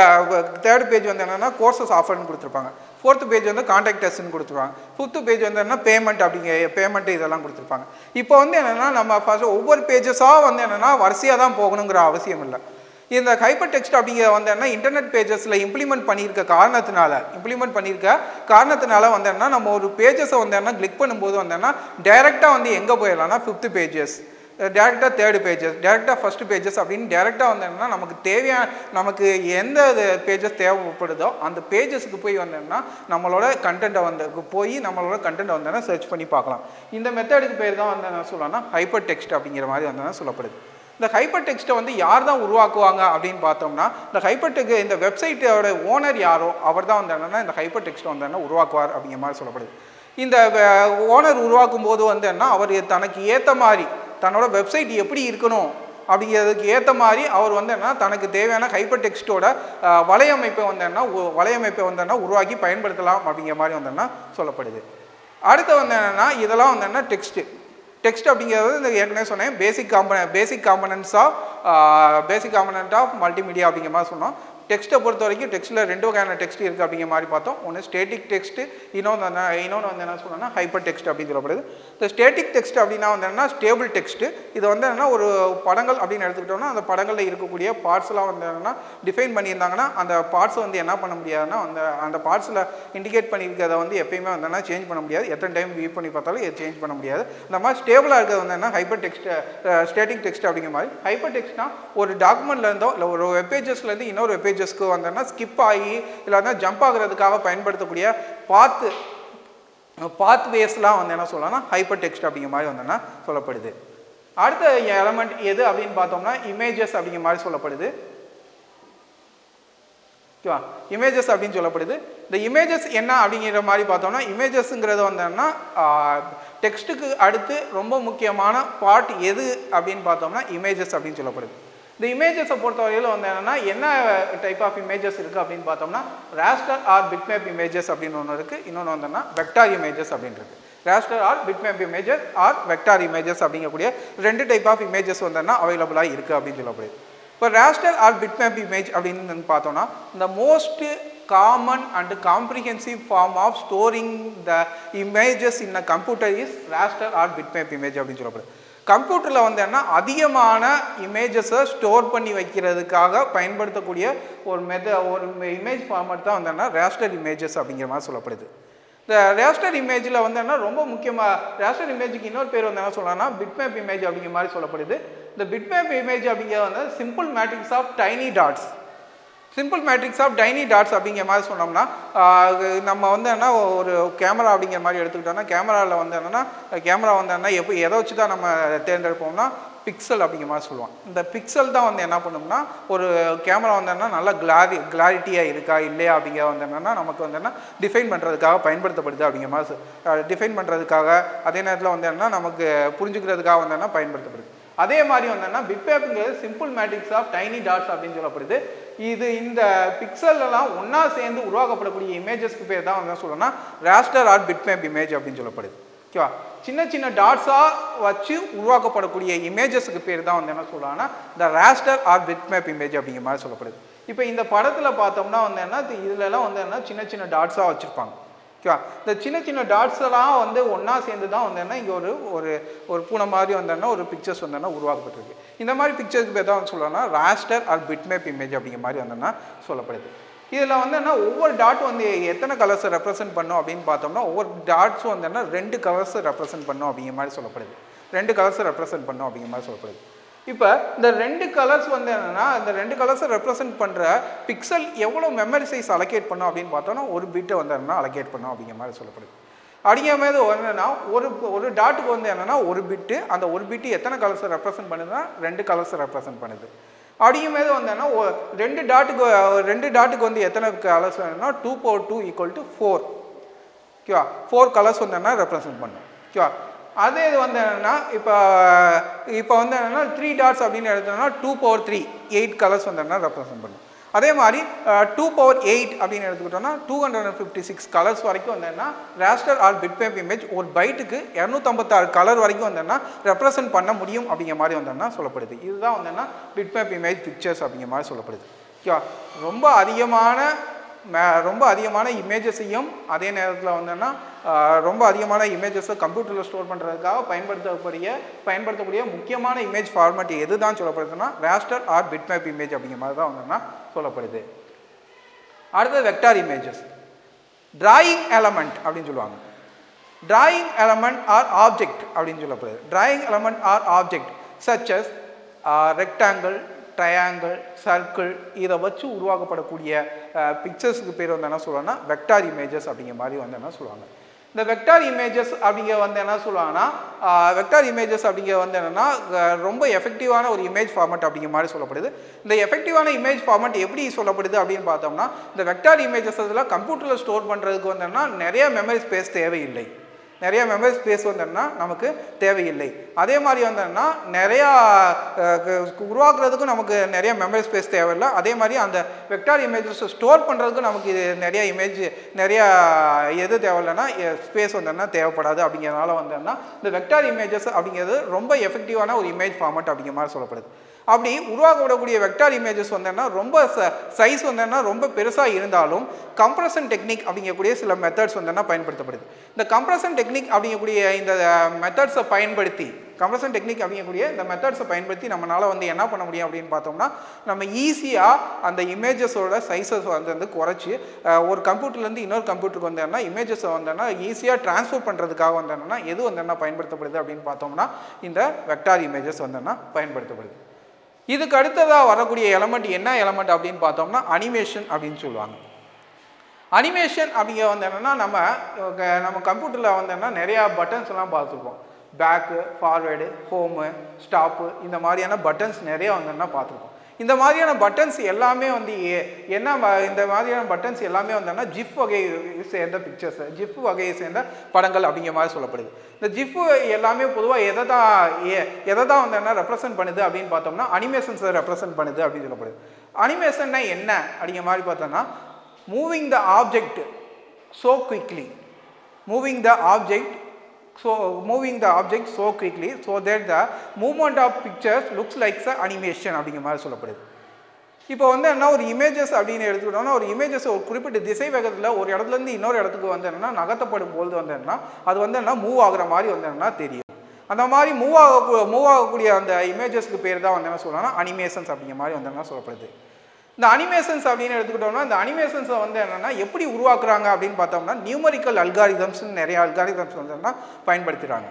தேர்ட் பேஜ் வந்து என்னன்னா கோர்சஸ் ஆஃபர்னு கொடுத்துருப்பாங்க ஃபோர்த் பேஜ் வந்து கான்டாக்ட் டெஸ்ட்னு கொடுத்துருவாங்க ஃபிஃப்த் பேஜ் வந்து என்ன பேமெண்ட் அப்படிங்க பேமெண்ட் இதெல்லாம் கொடுத்துருப்பாங்க இப்போ வந்து என்னென்னா நம்ம ஃபர்ஸ்ட் ஒவ்வொரு பேஜஸாக வந்து என்னென்னா வரிசையாக தான் போகணுங்கிற அவசியம் இல்லை இந்த ஹைப்பர் டெக்ஸ்ட் அப்படிங்கிற வந்து என்ன இன்டர்நெட் பேஜஸில் இம்ப்ளிமெண்ட் பண்ணியிருக்க காரணத்தினால இம்ப்ளிமெண்ட் பண்ணியிருக்க காரணத்தினால வந்து என்ன நம்ம ஒரு பேஜஸை வந்து என்ன கிளிக் பண்ணும்போது வந்து என்ன டைரெக்டாக வந்து எங்கே போயிடலாம்னா ஃபிஃப்த் பேஜஸ் டேரெக்டாக தேர்டு பேஜஸ் டேரெக்டாக ஃபஸ்ட் பேஜஸ் அப்படின்னு டேரெக்டாக வந்து என்னன்னா நமக்கு தேவையான நமக்கு எந்த பேஜஸ் தேவைப்படுதோ அந்த பேஜஸ்க்கு போய் வந்தோம்னா நம்மளோட கண்டென்ட்டை வந்து போய் நம்மளோட கண்டென்ட்டை வந்தோன்னா சர்ச் பண்ணி பார்க்கலாம் இந்த மெத்தடுக்கு பேர் தான் வந்து என்ன சொல்லலாம்னா ஹைப்பர் டெக்ஸ்ட் அப்படிங்கிற மாதிரி வந்து சொல்லப்படுது இந்த ஹைப்பர் டெக்ஸ்ட்டை வந்து யார் தான் உருவாக்குவாங்க அப்படின்னு பார்த்தோம்னா இந்த ஹைப்பர் டெக் இந்த வெப்சைட்டோட ஓனர் யாரோ அவர் தான் வந்து என்னன்னா இந்த ஹைப்பர் டெக்ஸ்ட்டை வந்து என்ன உருவாக்குவார் அப்படிங்கிற மாதிரி சொல்லப்படுது இந்த ஓனர் உருவாக்கும் போது வந்து என்ன அவர் தனக்கு ஏற்ற மாதிரி தன்னோட வெப்சைட் எப்படி இருக்கணும் அப்படிங்கிறதுக்கு ஏற்ற மாதிரி அவர் வந்து என்ன தனக்கு தேவையான ஹைப்பர் டெக்ஸ்ட்டோட வலையமைப்பை வந்து என்ன உ- வலையமைப்பை வந்து என்ன உருவாக்கி பயன்படுத்தலாம் அப்படிங்கிற மாதிரி வந்து என்ன சொல்லப்படுது அடுத்து வந்து என்னென்னா இதெல்லாம் வந்து என்ன டெக்ஸ்ட்டு டெக்ஸ்ட் அப்படிங்கிறது இந்த ஏற்கனவே சொன்னேன் பேசிக் காம்பன basic components of basic component of multimedia அப்படிங்கிற மாதிரி சொன்னோம் டெக்ஸ்ட்டை பொறுத்த வரைக்கும் டெக்ஸ்ட்டில் ரெண்டு வகையான டெக்ஸ்ட் இருக்குது அப்படிங்கிற மாதிரி பார்த்தோம் ஒன்று ஸ்டேட்டிக் டெக்ஸ்ட் இன்னொன்று என்ன இன்னொன்று வந்து என்ன சொல்லணும்னா ஹைப்பர் டெக்ஸ்ட் அப்படின்னு சொல்லப்படுது இந்த ஸ்டேட்டிக் டெக்ஸ்ட் அப்படின்னா வந்து என்னன்னா ஸ்டேபிள் டெக்ஸ்ட்டு இது வந்து என்னன்னா ஒரு படங்கள் அப்படின்னு எடுத்துக்கிட்டோம்னா அந்த படங்களில் இருக்கக்கூடிய பார்ட்ஸ்லாம் வந்து என்னன்னா டிஃபைன் பண்ணியிருந்தாங்கன்னா அந்த பார்ட்ஸை வந்து என்ன பண்ண முடியாதுன்னா அந்த அந்த பார்ட்ஸில் இண்டிகேட் பண்ணியிருக்கிறத வந்து எப்பயுமே வந்து என்ன சேஞ்ச் பண்ண முடியாது எத்தனை டைம் வியூ பண்ணி பார்த்தாலும் இது சேஞ்ச் பண்ண முடியாது இந்த மாதிரி ஸ்டேபிளாக இருக்கிறது வந்து என்ன ஹைப்பர் டெக்ஸ்ட் ஸ்டேட்டிக் டெக்ஸ்ட் அப்படிங்கிற மாதிரி ஹைப்பர் டெக்ஸ்ட்னா ஒரு டாக்குமெண்ட்ல இருந்தோ இல்லை ஒரு வெப் பேஜஸ்லேருந்து இன்னொரு வெப் பேஜஸ்க்கு வந்தோன்னா ஸ்கிப் ஆகி இல்லைன்னா ஜம்ப் ஆகுறதுக்காக பயன்படுத்தக்கூடிய பாத்து பாத் வேஸ்லாம் வந்து என்ன சொல்லலாம்னா ஹைப்பர் டெக்ஸ்ட் அப்படிங்கிற மாதிரி வந்தோன்னா சொல்லப்படுது அடுத்த எலமெண்ட் எது அப்படின்னு பார்த்தோம்னா இமேஜஸ் அப்படிங்கிற மாதிரி சொல்லப்படுது ஓகேவா இமேஜஸ் அப்படின்னு சொல்லப்படுது இந்த இமேஜஸ் என்ன அப்படிங்கிற மாதிரி பார்த்தோம்னா இமேஜஸ்ங்கிறது வந்தோம்னா டெக்ஸ்ட்டுக்கு அடுத்து ரொம்ப முக்கியமான பார்ட் எது அப்படின்னு பார்த்தோம்னா இமேஜஸ் அப்படின்னு சொல்லப்படுது இந்த இமேஜஸை பொறுத்தவரையில் வந்து என்னன்னா என்ன டைப் ஆஃப் இமேஜஸ் இருக்குது அப்படின்னு பார்த்தோம்னா ராஸ்டர் ஆர் பிட்மேப் இமேஜஸ் அப்படின்னு ஒன்று இருக்குது இன்னொன்று வந்தோம்னா வெக்டார் இமேஜஸ் அப்படின்னு இருக்குது raster or bitmap images or vector images அப்படிங்கக்கூடிய ரெண்டு டைப் ஆஃப் இமேஜஸ் வந்தோம்னா அவைலபிளாக இருக்குது அப்படின்னு சொல்லப்படுது இப்போ ராஸ்டர் ஆர் பிட்மேப் இமேஜ் அப்படின்னு பார்த்தோம்னா இந்த most common and comprehensive form of storing the images in a computer is raster or bitmap image அப்படின்னு சொல்லப்படுது கம்ப்யூட்டரில் வந்து என்ன அதிகமான இமேஜஸை ஸ்டோர் பண்ணி வைக்கிறதுக்காக பயன்படுத்தக்கூடிய ஒரு மெத ஒரு இமேஜ் ஃபார்மட் தான் வந்து என்ன ரேஸ்டர் இமேஜஸ் அப்படிங்கிற மாதிரி சொல்லப்படுது இந்த ரேஸ்டர் இமேஜில் வந்து என்ன ரொம்ப முக்கியமாக ரேஸ்டர் இமேஜுக்கு இன்னொரு பேர் வந்து என்ன சொல்லலாம்னா பிட்மேப் இமேஜ் அப்படிங்கிற மாதிரி சொல்லப்படுது இந்த பிட்மேப் இமேஜ் அப்படிங்கிறது வந்து simple matrix of tiny dots simple matrix of tiny dots அப்படிங்கிற மாதிரி சொன்னோம்னா ஆஹ் நம்ம வந்து என்ன ஒரு கேமரா அப்படிங்கிற மாதிரி எடுத்துக்கிட்டோம்னா கேமராவில் வந்து என்னென்னா கேமரா வந்து என்ன எப்போ எதை வச்சு தான் நம்ம தேர்ந்தெடுப்போம்னா பிக்சல் அப்படிங்கிற மாதிரி சொல்லுவான் இந்த பிக்சல் தான் வந்து என்ன பண்ணும்னா ஒரு கேமரா வந்து என்ன நல்லா கிளாரி கிளாரிட்டியாக இருக்கா இல்லையா அப்படிங்கிற வந்து என்னென்னா நமக்கு வந்து என்ன டிஃபைன் பண்ணுறதுக்காக பயன்படுத்தப்படுது அப்படிங்கிற மாதிரி டிஃபைன் பண்ணுறதுக்காக அதே நேரத்தில் வந்து என்ன நமக்கு புரிஞ்சுக்கிறதுக்காக வந்து என்ன பயன்படுத்தப்படுது அதே மாதிரி வந்தோன்னா பிட்மேப்புங்கிறது simple matrix of tiny dots அப்படின்னு சொல்லப்படுது இது இந்த பிக்சல் எல்லாம் ஒன்றா சேர்ந்து உருவாக்கப்படக்கூடிய இமேஜஸ்க்கு பேர் தான் வந்து சொல்லணும்னா ராஸ்டர் ஆர் பிட்மேப் இமேஜ் அப்படின்னு சொல்லப்படுது ஓகேவா சின்ன சின்ன டாட்ஸாக வச்சு உருவாக்கப்படக்கூடிய இமேஜஸ்க்கு பேர் தான் வந்து என்ன சொல்லலாம்னா இந்த ராஸ்டர் ஆர் பிட்மேப் இமேஜ் அப்படிங்கிற மாதிரி சொல்லப்படுது இப்போ இந்த படத்தில் பார்த்தோம்னா வந்து என்ன இதுலலாம் வந்து என்ன சின்ன சின்ன டாட்ஸாக வச்சுருப்பாங்க ஓகேவா இந்த சின்ன சின்ன டாட்ஸ் எல்லாம் வந்து ஒன்றா சேர்ந்து தான் வந்தேன்னா இங்கே ஒரு ஒரு ஒரு பூனை மாதிரி வந்தேன்னா ஒரு பிக்சர்ஸ் வந்தேன்னா உருவாக்கப்பட்டிருக்கு இந்த மாதிரி பிக்சர்ஸ்க்கு பேர் தான் சொல்லணும்னா ராஸ்டர் ஆர் பிட்மேப் இமேஜ் அப்படிங்கிற மாதிரி வந்தேன்னா சொல்லப்படுது இதில் வந்து என்ன ஒவ்வொரு டாட் வந்து எத்தனை கலர்ஸை ரெப்ரசென்ட் பண்ணும் அப்படின்னு பார்த்தோம்னா ஒவ்வொரு டாட்ஸும் வந்து என்ன ரெண்டு கலர்ஸை ரெப்ரசென்ட் பண்ணும் அப்படிங்கிற மாதிரி சொல்லப்படுது ரெண்டு கலர்ஸை ரெப்ரசென்ட் பண்ணும் அப்படிங்கிற மாதிரி சொல்லப்படுது இப்போ இந்த ரெண்டு கலர்ஸ் வந்து என்னென்னா இந்த ரெண்டு கலர்ஸை ரெப்ரசென்ட் பண்ணுற பிக்சல் எவ்வளோ மெமரி சைஸ் அலோகேட் பண்ணும் அப்படின்னு பார்த்தோன்னா ஒரு பிட்டை வந்து என்னென்னா அலோகேட் பண்ணும் அப்படிங்கிற மாதிரி சொல்லப்படுது அப்படிங்கிற மாதிரி என்னென்னா ஒரு ஒரு டாட்டுக்கு வந்து என்னென்னா ஒரு பிட்டு அந்த ஒரு பிட்டு எத்தனை கலர்ஸை ரெப்ரசென்ட் பண்ணுதுன்னா ரெண்டு கலர்ஸை ரெப்ரசென்ட் பண்ணுது அப்படிங்கும் போது வந்தேன்னா ரெண்டு டாட்டுக்கு ரெண்டு டாட்டுக்கு வந்து எத்தனை கலர்ஸ் வேணும்னா two power two equal to four ஓகேவா ஃபோர் கலர்ஸ் வந்தேன்னா ரெப்ரசென்ட் பண்ணும் ஓகேவா அதே இது வந்து என்னென்னா இப்போ இப்போ வந்து என்னென்னா த்ரீ டாட்ஸ் அப்படின்னு எடுத்தோம்னா two power three eight colours வந்து என்ன ரெப்ரசென்ட் பண்ணும் அதே மாதிரி டூ பவர் எயிட் அப்படின்னு எடுத்துக்கிட்டோம்னா two hundred and fifty six colours வரைக்கும் வந்தேன்னா ராஸ்டர் ஆர் பிட்மேப் இமேஜ் ஒரு பைட்டுக்கு இரநூத்தம்பத்தாறு கலர் வரைக்கும் வந்தேன்னா ரெப்ரசென்ட் பண்ண முடியும் அப்படிங்கிற மாதிரி வந்தோன்னா சொல்லப்படுது இதுதான் வந்தேன்னா பிட்மேப் இமேஜ் பிக்சர்ஸ் அப்படிங்கிற மாதிரி சொல்லப்படுது ஓகேவா ரொம்ப அதிகமான மே ரொம்ப அதிகமான இமேஜஸையும் அதே நேரத்தில் வந்தோன்னா ரொம்ப அதிகமான இமேஜஸை கம்ப்யூட்டரில் ஸ்டோர் பண்ணுறதுக்காக பயன்படுத்தக்கூடிய பயன்படுத்தக்கூடிய முக்கியமான இமேஜ் ஃபார்மேட் எது தான் சொல்லப்படுதுன்னா ராஸ்டர் ஆர் பிட்மேப் இமேஜ் அப்படிங்கிற மாதிரி தான் வந்தோன்னா சொல்லப்படுது அடுத்தது வெக்டார் இமேஜஸ் டிராயிங் எலமெண்ட் அப்படின்னு சொல்லுவாங்க டிராயிங் எலமெண்ட் ஆர் ஆப்ஜெக்ட் அப்படின்னு சொல்லப்படுது drawing element or object such as rectangle triangle circle இதை வச்சு உருவாக்கப்படக்கூடிய பிக்சர்ஸுக்கு பேர் வந்து என்ன சொல்லுவாங்கன்னா வெக்டார் இமேஜஸ் அப்படிங்கிற மாதிரி வந்து என்ன சொல்லுவாங்க இந்த வெக்டார் இமேஜஸ் அப்படிங்கிற வந்து என்ன சொல்லுவாங்கன்னா வெக்டார் இமேஜஸ் அப்படிங்கிற வந்து என்னென்னா ரொம்ப எஃபெக்டிவான ஒரு இமேஜ் ஃபார்மட் அப்படிங்கிற மாதிரி சொல்லப்படுது இந்த எஃபெக்டிவான இமேஜ் ஃபார்மட் எப்படி சொல்லப்படுது அப்படின்னு பார்த்தோம்னா இந்த வெக்டார் இமேஜஸ் இதில் கம்ப்யூட்டரில் ஸ்டோர் பண்ணுறதுக்கு வந்து என்னன்னா நிறைய மெமரி ஸ்பேஸ் தேவையில்லை நிறைய மெமரி ஸ்பேஸ் வந்தோம்னா நமக்கு தேவையில்லை அதே மாதிரி வந்தோம்னா நிறையா உருவாக்குறதுக்கும் நமக்கு நிறைய மெமரி ஸ்பேஸ் தேவையில்லை அதே மாதிரி அந்த வெக்டார் இமேஜஸ் ஸ்டோர் பண்ணுறதுக்கும் நமக்கு இது நிறைய இமேஜ் நிறையா எது தேவையில்லைன்னா ஸ்பேஸ் வந்தோம்னா தேவைப்படாது அப்படிங்கிறதுனால வந்தோம்னா இந்த வெக்டார் இமேஜஸ் அப்படிங்கிறது ரொம்ப எஃபெக்டிவான ஒரு இமேஜ் ஃபார்மட் அப்படிங்கிற மாதிரி சொல்லப்படுது அப்படி உருவாக்கப்படக்கூடிய வெக்டார் இமேஜஸ் வந்தோன்னா ரொம்ப சைஸ் வந்தோன்னா ரொம்ப பெருசாக இருந்தாலும் கம்ப்ரஷன் டெக்னிக் அப்படிங்கக்கூடிய சில மெத்தட்ஸ் வந்தோன்னா பயன்படுத்தப்படுது இந்த கம்ப்ரஷன் டெக்னிக் அப்படிங்கக்கூடிய இந்த மெத்தட்ஸை பயன்படுத்தி கம்ப்ரஷன் டெக்னிக் அப்படிங்கக்கூடிய இந்த மெத்தட்ஸை பயன்படுத்தி நம்மளால் வந்து என்ன பண்ண முடியும் அப்படின்னு பார்த்தோம்னா நம்ம ஈஸியாக அந்த இமேஜஸோட சைஸஸ் வந்து வந்து குறைச்சி ஒரு கம்ப்யூட்டர்லேருந்து இன்னொரு கம்ப்யூட்டருக்கு வந்தோம்னா இமேஜஸை வந்தோன்னா ஈஸியாக ட்ரான்ஸ்ஃபர் பண்ணுறதுக்காக வந்தோம்னா எது வந்தோன்னா பயன்படுத்தப்படுது அப்படின்னு பார்த்தோம்னா இந்த வெக்டார் இமேஜஸ் வந்தோன்னா பயன்படுத்தப்படுது இதுக்கு அடுத்ததாக வரக்கூடிய எலமெண்ட் என்ன எலமெண்ட் அப்படின்னு பார்த்தோம்னா அனிமேஷன் அப்படின்னு சொல்லுவாங்க அனிமேஷன் அப்படிங்கிற வந்து என்னென்னா நம்ம நம்ம கம்ப்யூட்டரில் வந்தோம்னா நிறையா பட்டன்ஸ் எல்லாம் பார்த்துருப்போம் பேக்கு ஃபார்வேர்டு ஹோமு ஸ்டாப்பு இந்த மாதிரியான பட்டன்ஸ் நிறைய வந்தோம்னா பார்த்துருப்போம் இந்த மாதிரியான பட்டன்ஸ் எல்லாமே வந்து என்ன இந்த மாதிரியான பட்டன்ஸ் எல்லாமே வந்தோம்னா ஜிப் வகையை சேர்ந்த பிக்சர்ஸ் ஜிப் வகையை சேர்ந்த படங்கள் அப்படிங்கிற மாதிரி சொல்லப்படுது இந்த ஜிப் எல்லாமே பொதுவாக எதை தான் எதை தான் வந்து என்ன ரெப்ரசென்ட் பண்ணுது அப்படின்னு பார்த்தோம்னா அனிமேஷன்ஸை ரெப்ரசென்ட் பண்ணுது அப்படின்னு சொல்லப்படுது அனிமேஷன்னா என்ன அப்படிங்கிற மாதிரி பார்த்தோம்னா moving the object so quickly moving the object so moving the object so quickly so that the movement of pictures looks like the animation அப்படிங்கிற மாதிரி சொல்லப்படுது இப்போ வந்து என்ன ஒரு இமேஜஸ் அப்படின்னு எடுத்துக்கிட்டோம்னா ஒரு இமேஜஸ் ஒரு குறிப்பிட்ட திசை வேகத்தில் ஒரு இடத்துலேருந்து இன்னொரு இடத்துக்கு வந்து என்னன்னா நகர்த்தப்படும் பொழுது வந்து என்னன்னா அது வந்து என்ன மூவ் ஆகுற மாதிரி வந்து என்னன்னா தெரியும் அந்த மாதிரி மூவ் ஆக மூவ் ஆகக்கூடிய அந்த இமேஜஸ்க்கு பேர் தான் வந்து என்ன சொல்லணும்னா அனிமேஷன்ஸ் அப்படிங்கிற மாதிரி வந்து என்ன சொல்லப்படுது இந்த அனிமேஷன்ஸ் அப்படின்னு எடுத்துக்கிட்டோம்னா இந்த அனிமேஷன்ஸை வந்து என்னென்னா எப்படி உருவாக்குறாங்க அப்படின்னு பார்த்தோம்னா நியூமரிக்கல் அல்காரிதம்ஸ் நிறைய அல்காரிதம்ஸ் வந்து என்ன பயன்படுத்துகிறாங்க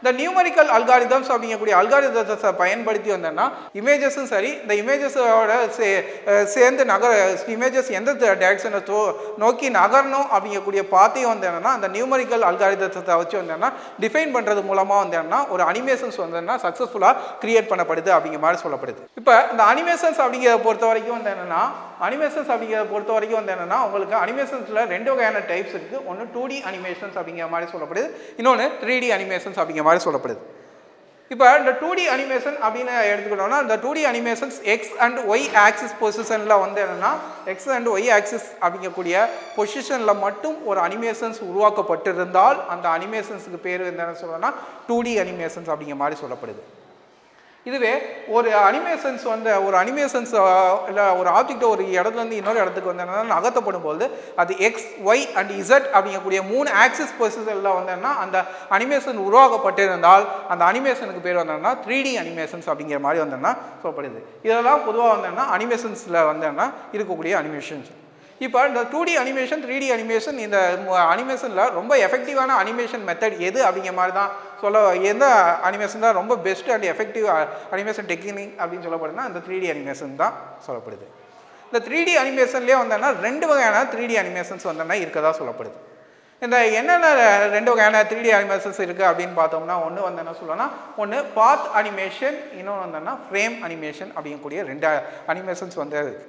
இந்த நியூமரிக்கல் அல்காரிதம்ஸ் அப்படிங்கக்கூடிய அல்காரிதத்தை பயன்படுத்தி வந்தோம்னா இமேஜஸும் சரி இந்த இமேஜஸோட சே அஹ் சேர்ந்து நகர இமேஜஸ் எந்த டைரக்ஷனை தோ நோக்கி நகரணும் அப்படிங்கக்கூடிய பாத்தையும் வந்து என்னன்னா அந்த நியூமரிக்கல் அல்காரிதத்தை வச்சு வந்தோம்னா டிஃபைன் பண்ணுறது மூலமாக வந்து என்னன்னா ஒரு அனிமேஷன்ஸ் வந்து சக்ஸஸ்ஃபுல்லாக கிரியேட் பண்ணப்படுது அப்படிங்கிற மாதிரி சொல்லப்படுது இப்போ இந்த அனிமேஷன்ஸ் அப்படிங்கிறத பொறுத்த வரைக்கும் வந்து என்னன்னா அனிமேஷன்ஸ் அப்படிங்கிறத பொறுத்த வரைக்கும் வந்து என்னன்னா உங்களுக்கு அனிமேஷன்ஸில் ரெண்டு வகையான டைப்ஸ் இருக்குது ஒன்று டூ டி அனிமேஷன்ஸ் அப்படிங்கிற மாதிரி சொல்லப்படுது இன்னொன்று த்ரீ டி அனிமேஷன்ஸ் அப்படிங்கிற மாதிரி சொல்லப்படுது இப்போ இந்த டூ டி அனிமேஷன் அப்படின்னு எடுத்துக்கிட்டோம்னா இந்த two D animations X and Y axis பொசிஷனில் வந்து என்னென்னா எக்ஸ் அண்ட் ஒய் ஆக்சிஸ் அப்படிங்கக்கூடிய பொசிஷனில் மட்டும் ஒரு அனிமேஷன்ஸ் உருவாக்கப்பட்டிருந்தால் அந்த அனிமேஷன்ஸுக்கு பேர் என்னென்னு சொல்லணும்னா டூ டி அனிமேஷன்ஸ் அப்படிங்கிற மாதிரி சொல்லப்படுது இதுவே ஒரு அனிமேஷன்ஸ் வந்து ஒரு அனிமேஷன்ஸ் இல்லை ஒரு ஆப்ஜெக்ட் ஒரு இடத்துலேருந்து இன்னொரு இடத்துக்கு வந்து என்னன்னா நகர்த்தப்படும் போது அது எக்ஸ் ஒய் அண்ட் இசட் அப்படிங்கக்கூடிய மூணு ஆக்சிஸ் பொசிஷனில் வந்தோன்னா அந்த அனிமேஷன் உருவாக்கப்பட்டிருந்தால் அந்த அனிமேஷனுக்கு பேர் வந்தோன்னா த்ரீ டி அனிமேஷன்ஸ் அப்படிங்கிற மாதிரி வந்தோன்னா சொல்லப்படுது இதெல்லாம் பொதுவாக வந்தோன்னா அனிமேஷன்ஸில் வந்தோன்னா இருக்கக்கூடிய அனிமேஷன்ஸ் இப்போ இந்த two D animation three D animation இந்த அனிமேஷனில் ரொம்ப எஃபெக்டிவான அனிமேஷன் மெத்தட் எது அப்படிங்கிற மாதிரி தான் சொல்ல எந்த அனிமேஷன் தான் ரொம்ப best and effective animation technique அப்படின்னு சொல்லப்படுதுன்னா இந்த த்ரீ டி அனிமேஷன் தான் சொல்லப்படுது இந்த த்ரீ டி அனிமேஷன்லேயே வந்தோன்னா ரெண்டு வகையான த்ரீ டி அனிமேஷன்ஸ் வந்தோன்னா இருக்கதா சொல்லப்படுது இந்த என்னென்ன ரெண்டு வகையான த்ரீ டி அனிமேஷன்ஸ் இருக்குது அப்படின்னு பார்த்தோம்னா ஒன்று வந்து என்ன சொல்லணும்னா ஒன்று பாத் அனிமேஷன் இன்னொன்று வந்தோன்னா ஃப்ரேம் அனிமேஷன் அப்படிங்கக்கூடிய ரெண்டு அனிமேஷன்ஸ் வந்து இருக்கு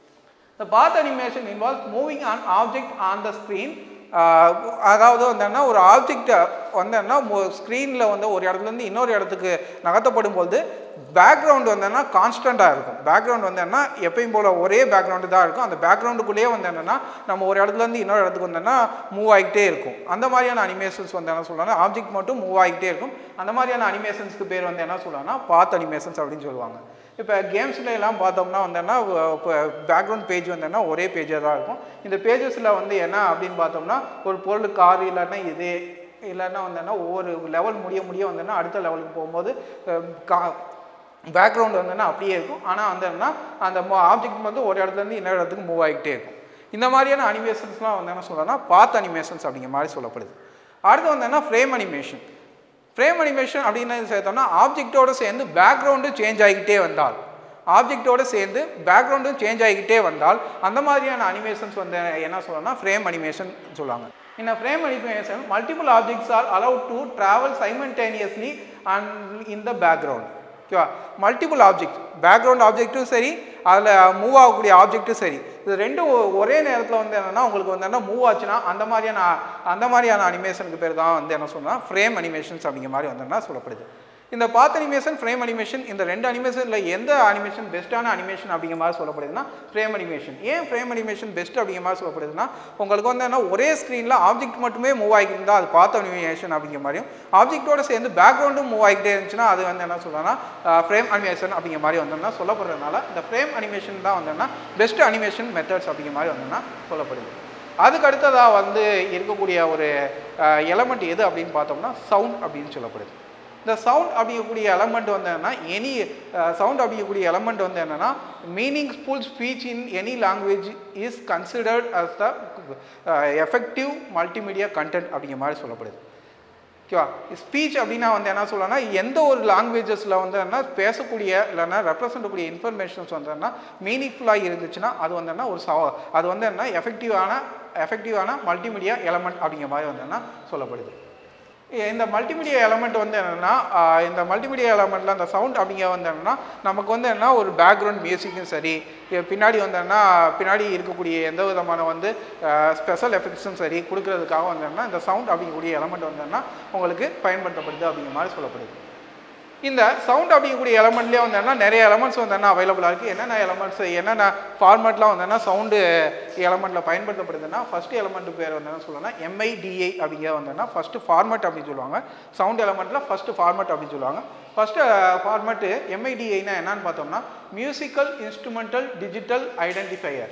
The path animation involves moving an object on the screen ஆஹ் அதாவது வந்தோன்னா ஒரு ஆப்ஜெக்ட் வந்தோன்னா ஸ்க்ரீனில் வந்து ஒரு இடத்துலேருந்து இன்னொரு இடத்துக்கு நகர்த்தப்படும் போது பேக்ரவுண்ட் வந்தோன்னா கான்ஸ்டண்ட்டாக இருக்கும் பேக்ரவுண்ட் வந்து என்ன எப்பயும் போல் ஒரே பேக்ரவுண்டு தான் இருக்கும் அந்த பேக்ரவுண்டுக்குள்ளேயே வந்து என்னென்னா நம்ம ஒரு இடத்துலேருந்து இன்னொரு இடத்துக்கு வந்தோன்னா மூவ் ஆகிட்டே இருக்கும் அந்த மாதிரியான அனிமேஷன்ஸ் வந்து என்ன சொல்லலாம்னா ஆப்ஜெக்ட் மட்டும் மூவ் ஆகிட்டே இருக்கும் அந்த மாதிரியான அனிமேஷன்ஸ்க்கு பேர் வந்து என்ன சொல்லலாம்னா பாத் அனிமேஷன்ஸ் அப்படின்னு சொல்லுவாங்க இப்போ கேம்ஸ்ல எல்லாம் பார்த்தோம்னா வந்தோன்னா இப்போ பேக்ரவுண்ட் பேஜ் வந்தோன்னா ஒரே பேஜாக தான் இருக்கும் இந்த பேஜஸில் வந்து என்ன அப்படின்னு பார்த்தோம்னா ஒரு பொருள் கார் இல்லைன்னா இது இல்லைன்னா வந்தோன்னா ஒவ்வொரு லெவல் முடிய முடிய வந்தோன்னா அடுத்த லெவலுக்கு போகும்போது அஹ், கா பேக்ரவுண்ட் வந்தோன்னா அப்படியே இருக்கும் ஆனால் வந்தோன்னா அந்த ஆப்ஜெக்ட் வந்து ஒரு இடத்துலேருந்து இன்னொரு இடத்துக்கு மூவ் ஆகிட்டே இருக்கும் இந்த மாதிரியான அனிமேஷன்ஸ்லாம் வந்து என்ன சொல்லலாம்னா பாத் அனிமேஷன்ஸ் அப்படிங்கிற மாதிரி சொல்லப்படுது அடுத்து வந்தோன்னா ஃப்ரேம் அனிமேஷன் ஃப்ரேம் அனிமேஷன் அப்படின்னு சேர்த்தோம்னா ஆப்ஜெக்டோடு சேர்ந்து பேக்ரவுண்டு சேஞ்ச் ஆகிக்கிட்டே வந்தால் ஆப்ஜெக்டோடு சேர்ந்து பேக்ரவுண்டும் சேஞ்ச் ஆகிக்கிட்டே வந்தால் அந்த மாதிரியான அனிமேஷன்ஸ் வந்து என்ன சொல்லலாம்னா ஃப்ரேம் அனிமேஷன் சொல்லுவாங்க In a frame animation, multiple objects are allowed to travel simultaneously and in the background. ஓகேவா மல்டிபிள் ஆப்ஜெக்ட் பேக்ரவுண்ட் ஆப்ஜெக்ட்டும் சரி அதில் மூவ் ஆகக்கூடிய ஆப்ஜெக்ட்டும் சரி இது ரெண்டும் ஒ- ஒரே நேரத்தில் வந்து என்னென்னா உங்களுக்கு வந்து என்ன மூவ் ஆச்சுன்னா அந்த மாதிரியான அந்த மாதிரியான அனிமேஷனுக்கு பேர் தான் வந்து என்ன சொன்னால் ஃப்ரேம் அனிமேஷன்ஸ் அப்படிங்கிற மாதிரி வந்தோம்னா சொல்லப்படுது இந்த பாத் அனிமேஷன் ஃப்ரேம் அனிமேஷன் இந்த ரெண்டு அனிமேஷனில் எந்த அனிமேஷன் பெஸ்ட்டான அனிமேஷன் அப்படிங்கிற மாதிரி சொல்லப்படுதுன்னா ஃப்ரேம் அனிமேஷன் ஏன் ஃப்ரேம் அனிமேஷன் பெஸ்ட் அப்படிங்கிற மாதிரி சொல்லப்படுதுன்னா உங்களுக்கு வந்து என்ன ஒரே ஸ்க்ரீனில் ஆப்ஜெக்ட் மட்டுமே மூவ் ஆகிட்டு இருந்தால் அது பாத் அனிமேஷன் அப்படிங்கிற மாதிரியும் ஆப்ஜெக்ட்டோட சேர்ந்து பேக்ரவுண்டும் மூவ் ஆகிட்டே இருந்துச்சுன்னா அது வந்து என்ன சொல்லலாம்னா ஃப்ரேம் அனிமேஷன் அப்படிங்கிற மாதிரி வந்தோம்னா சொல்லப்படுறதுனால இந்த ஃப்ரேம் அனிமேஷன் தான் வந்தோம்னா பெஸ்ட் அனிமேஷன் மெத்தட்ஸ் அப்படிங்கிற மாதிரி வந்தோம்னா சொல்லப்படுது அதுக்கு அடுத்ததாக வந்து இருக்கக்கூடிய ஒரு எலமெண்ட் எது அப்படின்னு பார்த்தோம்னா சவுண்ட் அப்படின்னு சொல்லப்படுது இந்த சவுண்ட் அப்படிங்கக்கூடிய எலமெண்ட் வந்து என்னன்னா எனி சவுண்ட் அப்படிங்கக்கூடிய எலமெண்ட் வந்து என்னன்னா meaningful speech in any language is considered as the effective multimedia content அப்படிங்கிற மாதிரி சொல்லப்படுது ஓகேவா ஸ்பீச் அப்படின்னா வந்து என்ன சொல்லலாம்னா எந்த ஒரு லாங்குவேஜஸில் வந்து என்ன பேசக்கூடிய இல்லைன்னா ரெப்ரசன்ட் கூடிய இன்ஃபர்மேஷன்ஸ் வந்து என்ன மீனிங்ஃபுல்லாக இருந்துச்சுன்னா அது வந்து என்ன ஒரு சவ அது வந்து என்ன எஃபெக்டிவான எஃபெக்டிவான மல்டிமீடியா எலமெண்ட் அப்படிங்கிற மாதிரி வந்து என்ன சொல்லப்படுது இந்த மல்டிமீடியா எலமெண்ட் வந்து என்னென்னா இந்த மல்டிமீடியா எலமெண்ட்டில் அந்த சவுண்ட் அப்படிங்க வந்து என்னென்னா நமக்கு வந்து என்ன ஒரு பேக்ரவுண்ட் மியூசிக்கும் சரி இ- பின்னாடி வந்து என்ன பின்னாடி இருக்கக்கூடிய எந்த விதமான வந்து ஸ்பெஷல் எஃபெக்ட்ஸும் சரி கொடுக்கறதுக்காக வந்து என்னன்னா இந்த சவுண்ட் அப்படிங்கக்கூடிய எலமெண்ட் வந்து என்னன்னா உங்களுக்கு பயன்படுத்தப்படுது அப்படிங்கிற மாதிரி சொல்லப்படுது இந்த சவுண்ட் அப்படிங்கக்கூடிய எலமெண்ட்லேயே வந்து என்ன நிறைய எலமெண்ட்ஸ் வந்து என்ன அவைலபிளாக இருக்குது என்னென்ன எலமெண்ட்ஸ் என்னென்ன ஃபார்மேட்லாம் வந்து என்ன சவுண்டு எலமெண்ட்டில் பயன்படுத்தப்படுதுன்னா ஃபர்ஸ்ட் எலமெண்ட் பேர் வந்து என்ன சொல்லணும்னா எம்ஐடிஐ அப்படிங்கிற வந்து என்ன ஃபஸ்ட்டு ஃபார்மேட் அப்படின்னு சொல்லுவாங்க சவுண்ட் எலமெண்ட்டில் ஃபஸ்ட்டு ஃபார்மேட் அப்படின்னு சொல்லுவாங்க ஃபஸ்ட்டு ஃபார்மேட்டு எம்ஐடிஐனா என்னன்னு பார்த்தோம்னா மியூசிக்கல் இன்ஸ்ட்ருமெண்டல் டிஜிட்டல் ஐடென்டிஃபையர்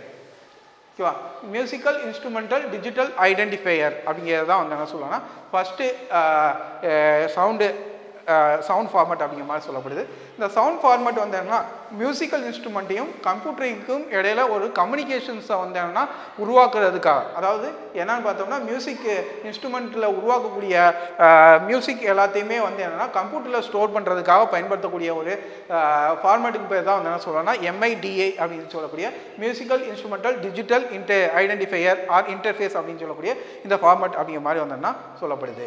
ஓகேவா மியூசிக்கல் இன்ஸ்ட்ருமெண்டல் டிஜிட்டல் ஐடென்டிஃபையர் அப்படிங்கிறது தான் வந்து என்ன சொல்லலாம்னா ஃபஸ்ட்டு சவுண்டு சவுண்ட் ஃபார்மட் அப்படிங்கிற மாதிரி சொல்லப்படுது இந்த சவுண்ட் ஃபார்மட் வந்து என்னன்னா மியூசிக்கல் இன்ஸ்ட்ருமெண்ட்டையும் கம்ப்யூட்டருக்கும் இடையில ஒரு கம்யூனிகேஷன்ஸை வந்து என்னன்னா உருவாக்குறதுக்காக அதாவது என்னன்னு பார்த்தோம்னா மியூசிக் இன்ஸ்ட்ருமெண்ட்டில் உருவாக்கக்கூடிய மியூசிக் எல்லாத்தையுமே வந்து என்னன்னா கம்ப்யூட்டரில் ஸ்டோர் பண்ணுறதுக்காக பயன்படுத்தக்கூடிய ஒரு ஃபார்மேட்டுக்கு பேர் தான் வந்து என்ன சொல்லலாம்னா எம்ஐடிஏ அப்படின்னு சொல்லக்கூடிய musical instrumental digital inter identifier or interface அப்படின்னு சொல்லக்கூடிய இந்த ஃபார்மேட் அப்படிங்கிற மாதிரி வந்தோம்னா சொல்லப்படுது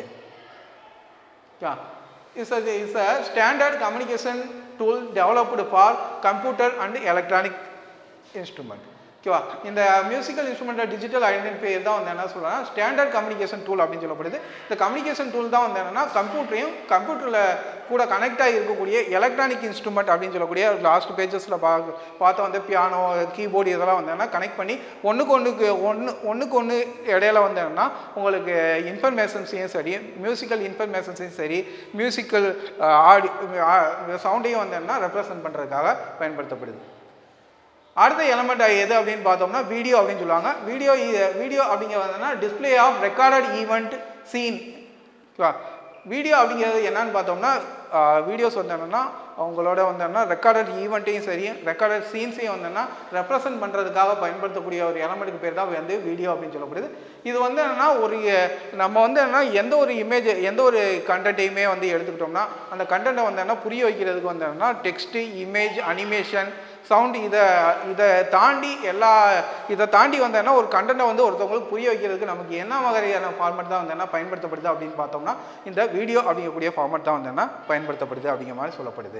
Yeah, is a, is a standard communication tool developed for computer and electronic instrument. ஓகேவா இந்த மியூசிக்கல் இன்ஸ்ட்ருமெண்ட் டிஜிட்டல் ஐடென்டிஃபையர் தான் வந்து என்ன சொல்லலாம் ஸ்டாண்டர்ட் கம்யூனிகேஷன் டூல் அப்படின்னு சொல்லப்படுது இந்த கம்யூனிகேஷன் டூல் தான் வந்து என்னன்னா கம்ப்யூட்டரையும் கம்ப்யூட்டரில் கூட கனெக்ட் ஆகி இருக்கக்கூடிய எலக்ட்ரானிக் இன்ஸ்ட்ருமெண்ட் அப்படின்னு சொல்லக்கூடிய லாஸ்ட் பேஜஸில் பா பார்த்தா வந்து பியானோ கீபோர்டு இதெல்லாம் வந்து என்ன கனெக்ட் பண்ணி ஒன்றுக்கு ஒன்றுக்கு ஒன்று ஒன்றுக்கு ஒன்று இடையில வந்து என்னன்னா உங்களுக்கு இன்ஃபர்மேஷன்ஸையும் சரி மியூசிக்கல் இன்ஃபர்மேஷன்ஸையும் சரி மியூசிக்கல் ஆடி சவுண்டையும் வந்து என்ன ரெப்ரசன்ட் பண்ணுறதுக்காக பயன்படுத்தப்படுது அடுத்த எலமெண்ட் எது அப்படின்னு பார்த்தோம்னா வீடியோ அப்படின்னு சொல்லுவாங்க வீடியோ வீடியோ அப்படிங்கிறதுனா display of recorded event scene video அப்படிங்கிறது என்னன்னு பார்த்தோம்னா வீடியோஸ் வந்து என்னென்னா அவங்களோட வந்து என்ன ரெக்கார்டட் ஈவெண்ட்டையும் சரி ரெக்கார்டட் சீன்ஸையும் வந்து என்ன ரெப்ரசன்ட் பண்ணுறதுக்காக பயன்படுத்தக்கூடிய ஒரு எலமெண்ட்டுக்கு பேர் தான் வந்து வீடியோ அப்படின்னு சொல்லப்படுது இது வந்து என்னென்னா ஒரு நம்ம வந்து என்னன்னா எந்த ஒரு இமேஜ் எந்த ஒரு கண்டென்ட்டையுமே வந்து எடுத்துக்கிட்டோம்னா அந்த கண்டென்ட்டை வந்து என்ன புரிய வைக்கிறதுக்கு வந்து என்னன்னா டெக்ஸ்ட்டு இமேஜ் அனிமேஷன் சவுண்டு இதை இதை தாண்டி எல்லா இதை தாண்டி வந்தேன்னா ஒரு கண்டென்ட்டை வந்து ஒருத்தவங்களுக்கு புரிய வைக்கிறதுக்கு நமக்கு என்ன மாதிரியான ஃபார்மேட் தான் வந்து என்ன பயன்படுத்தப்படுது அப்படின்னு பார்த்தோம்னா இந்த வீடியோ அப்படிங்கக்கூடிய ஃபார்மேட் தான் வந்து என்ன பயன்படுத்தப்படுது அப்படிங்கிற மாதிரி சொல்லப்படுது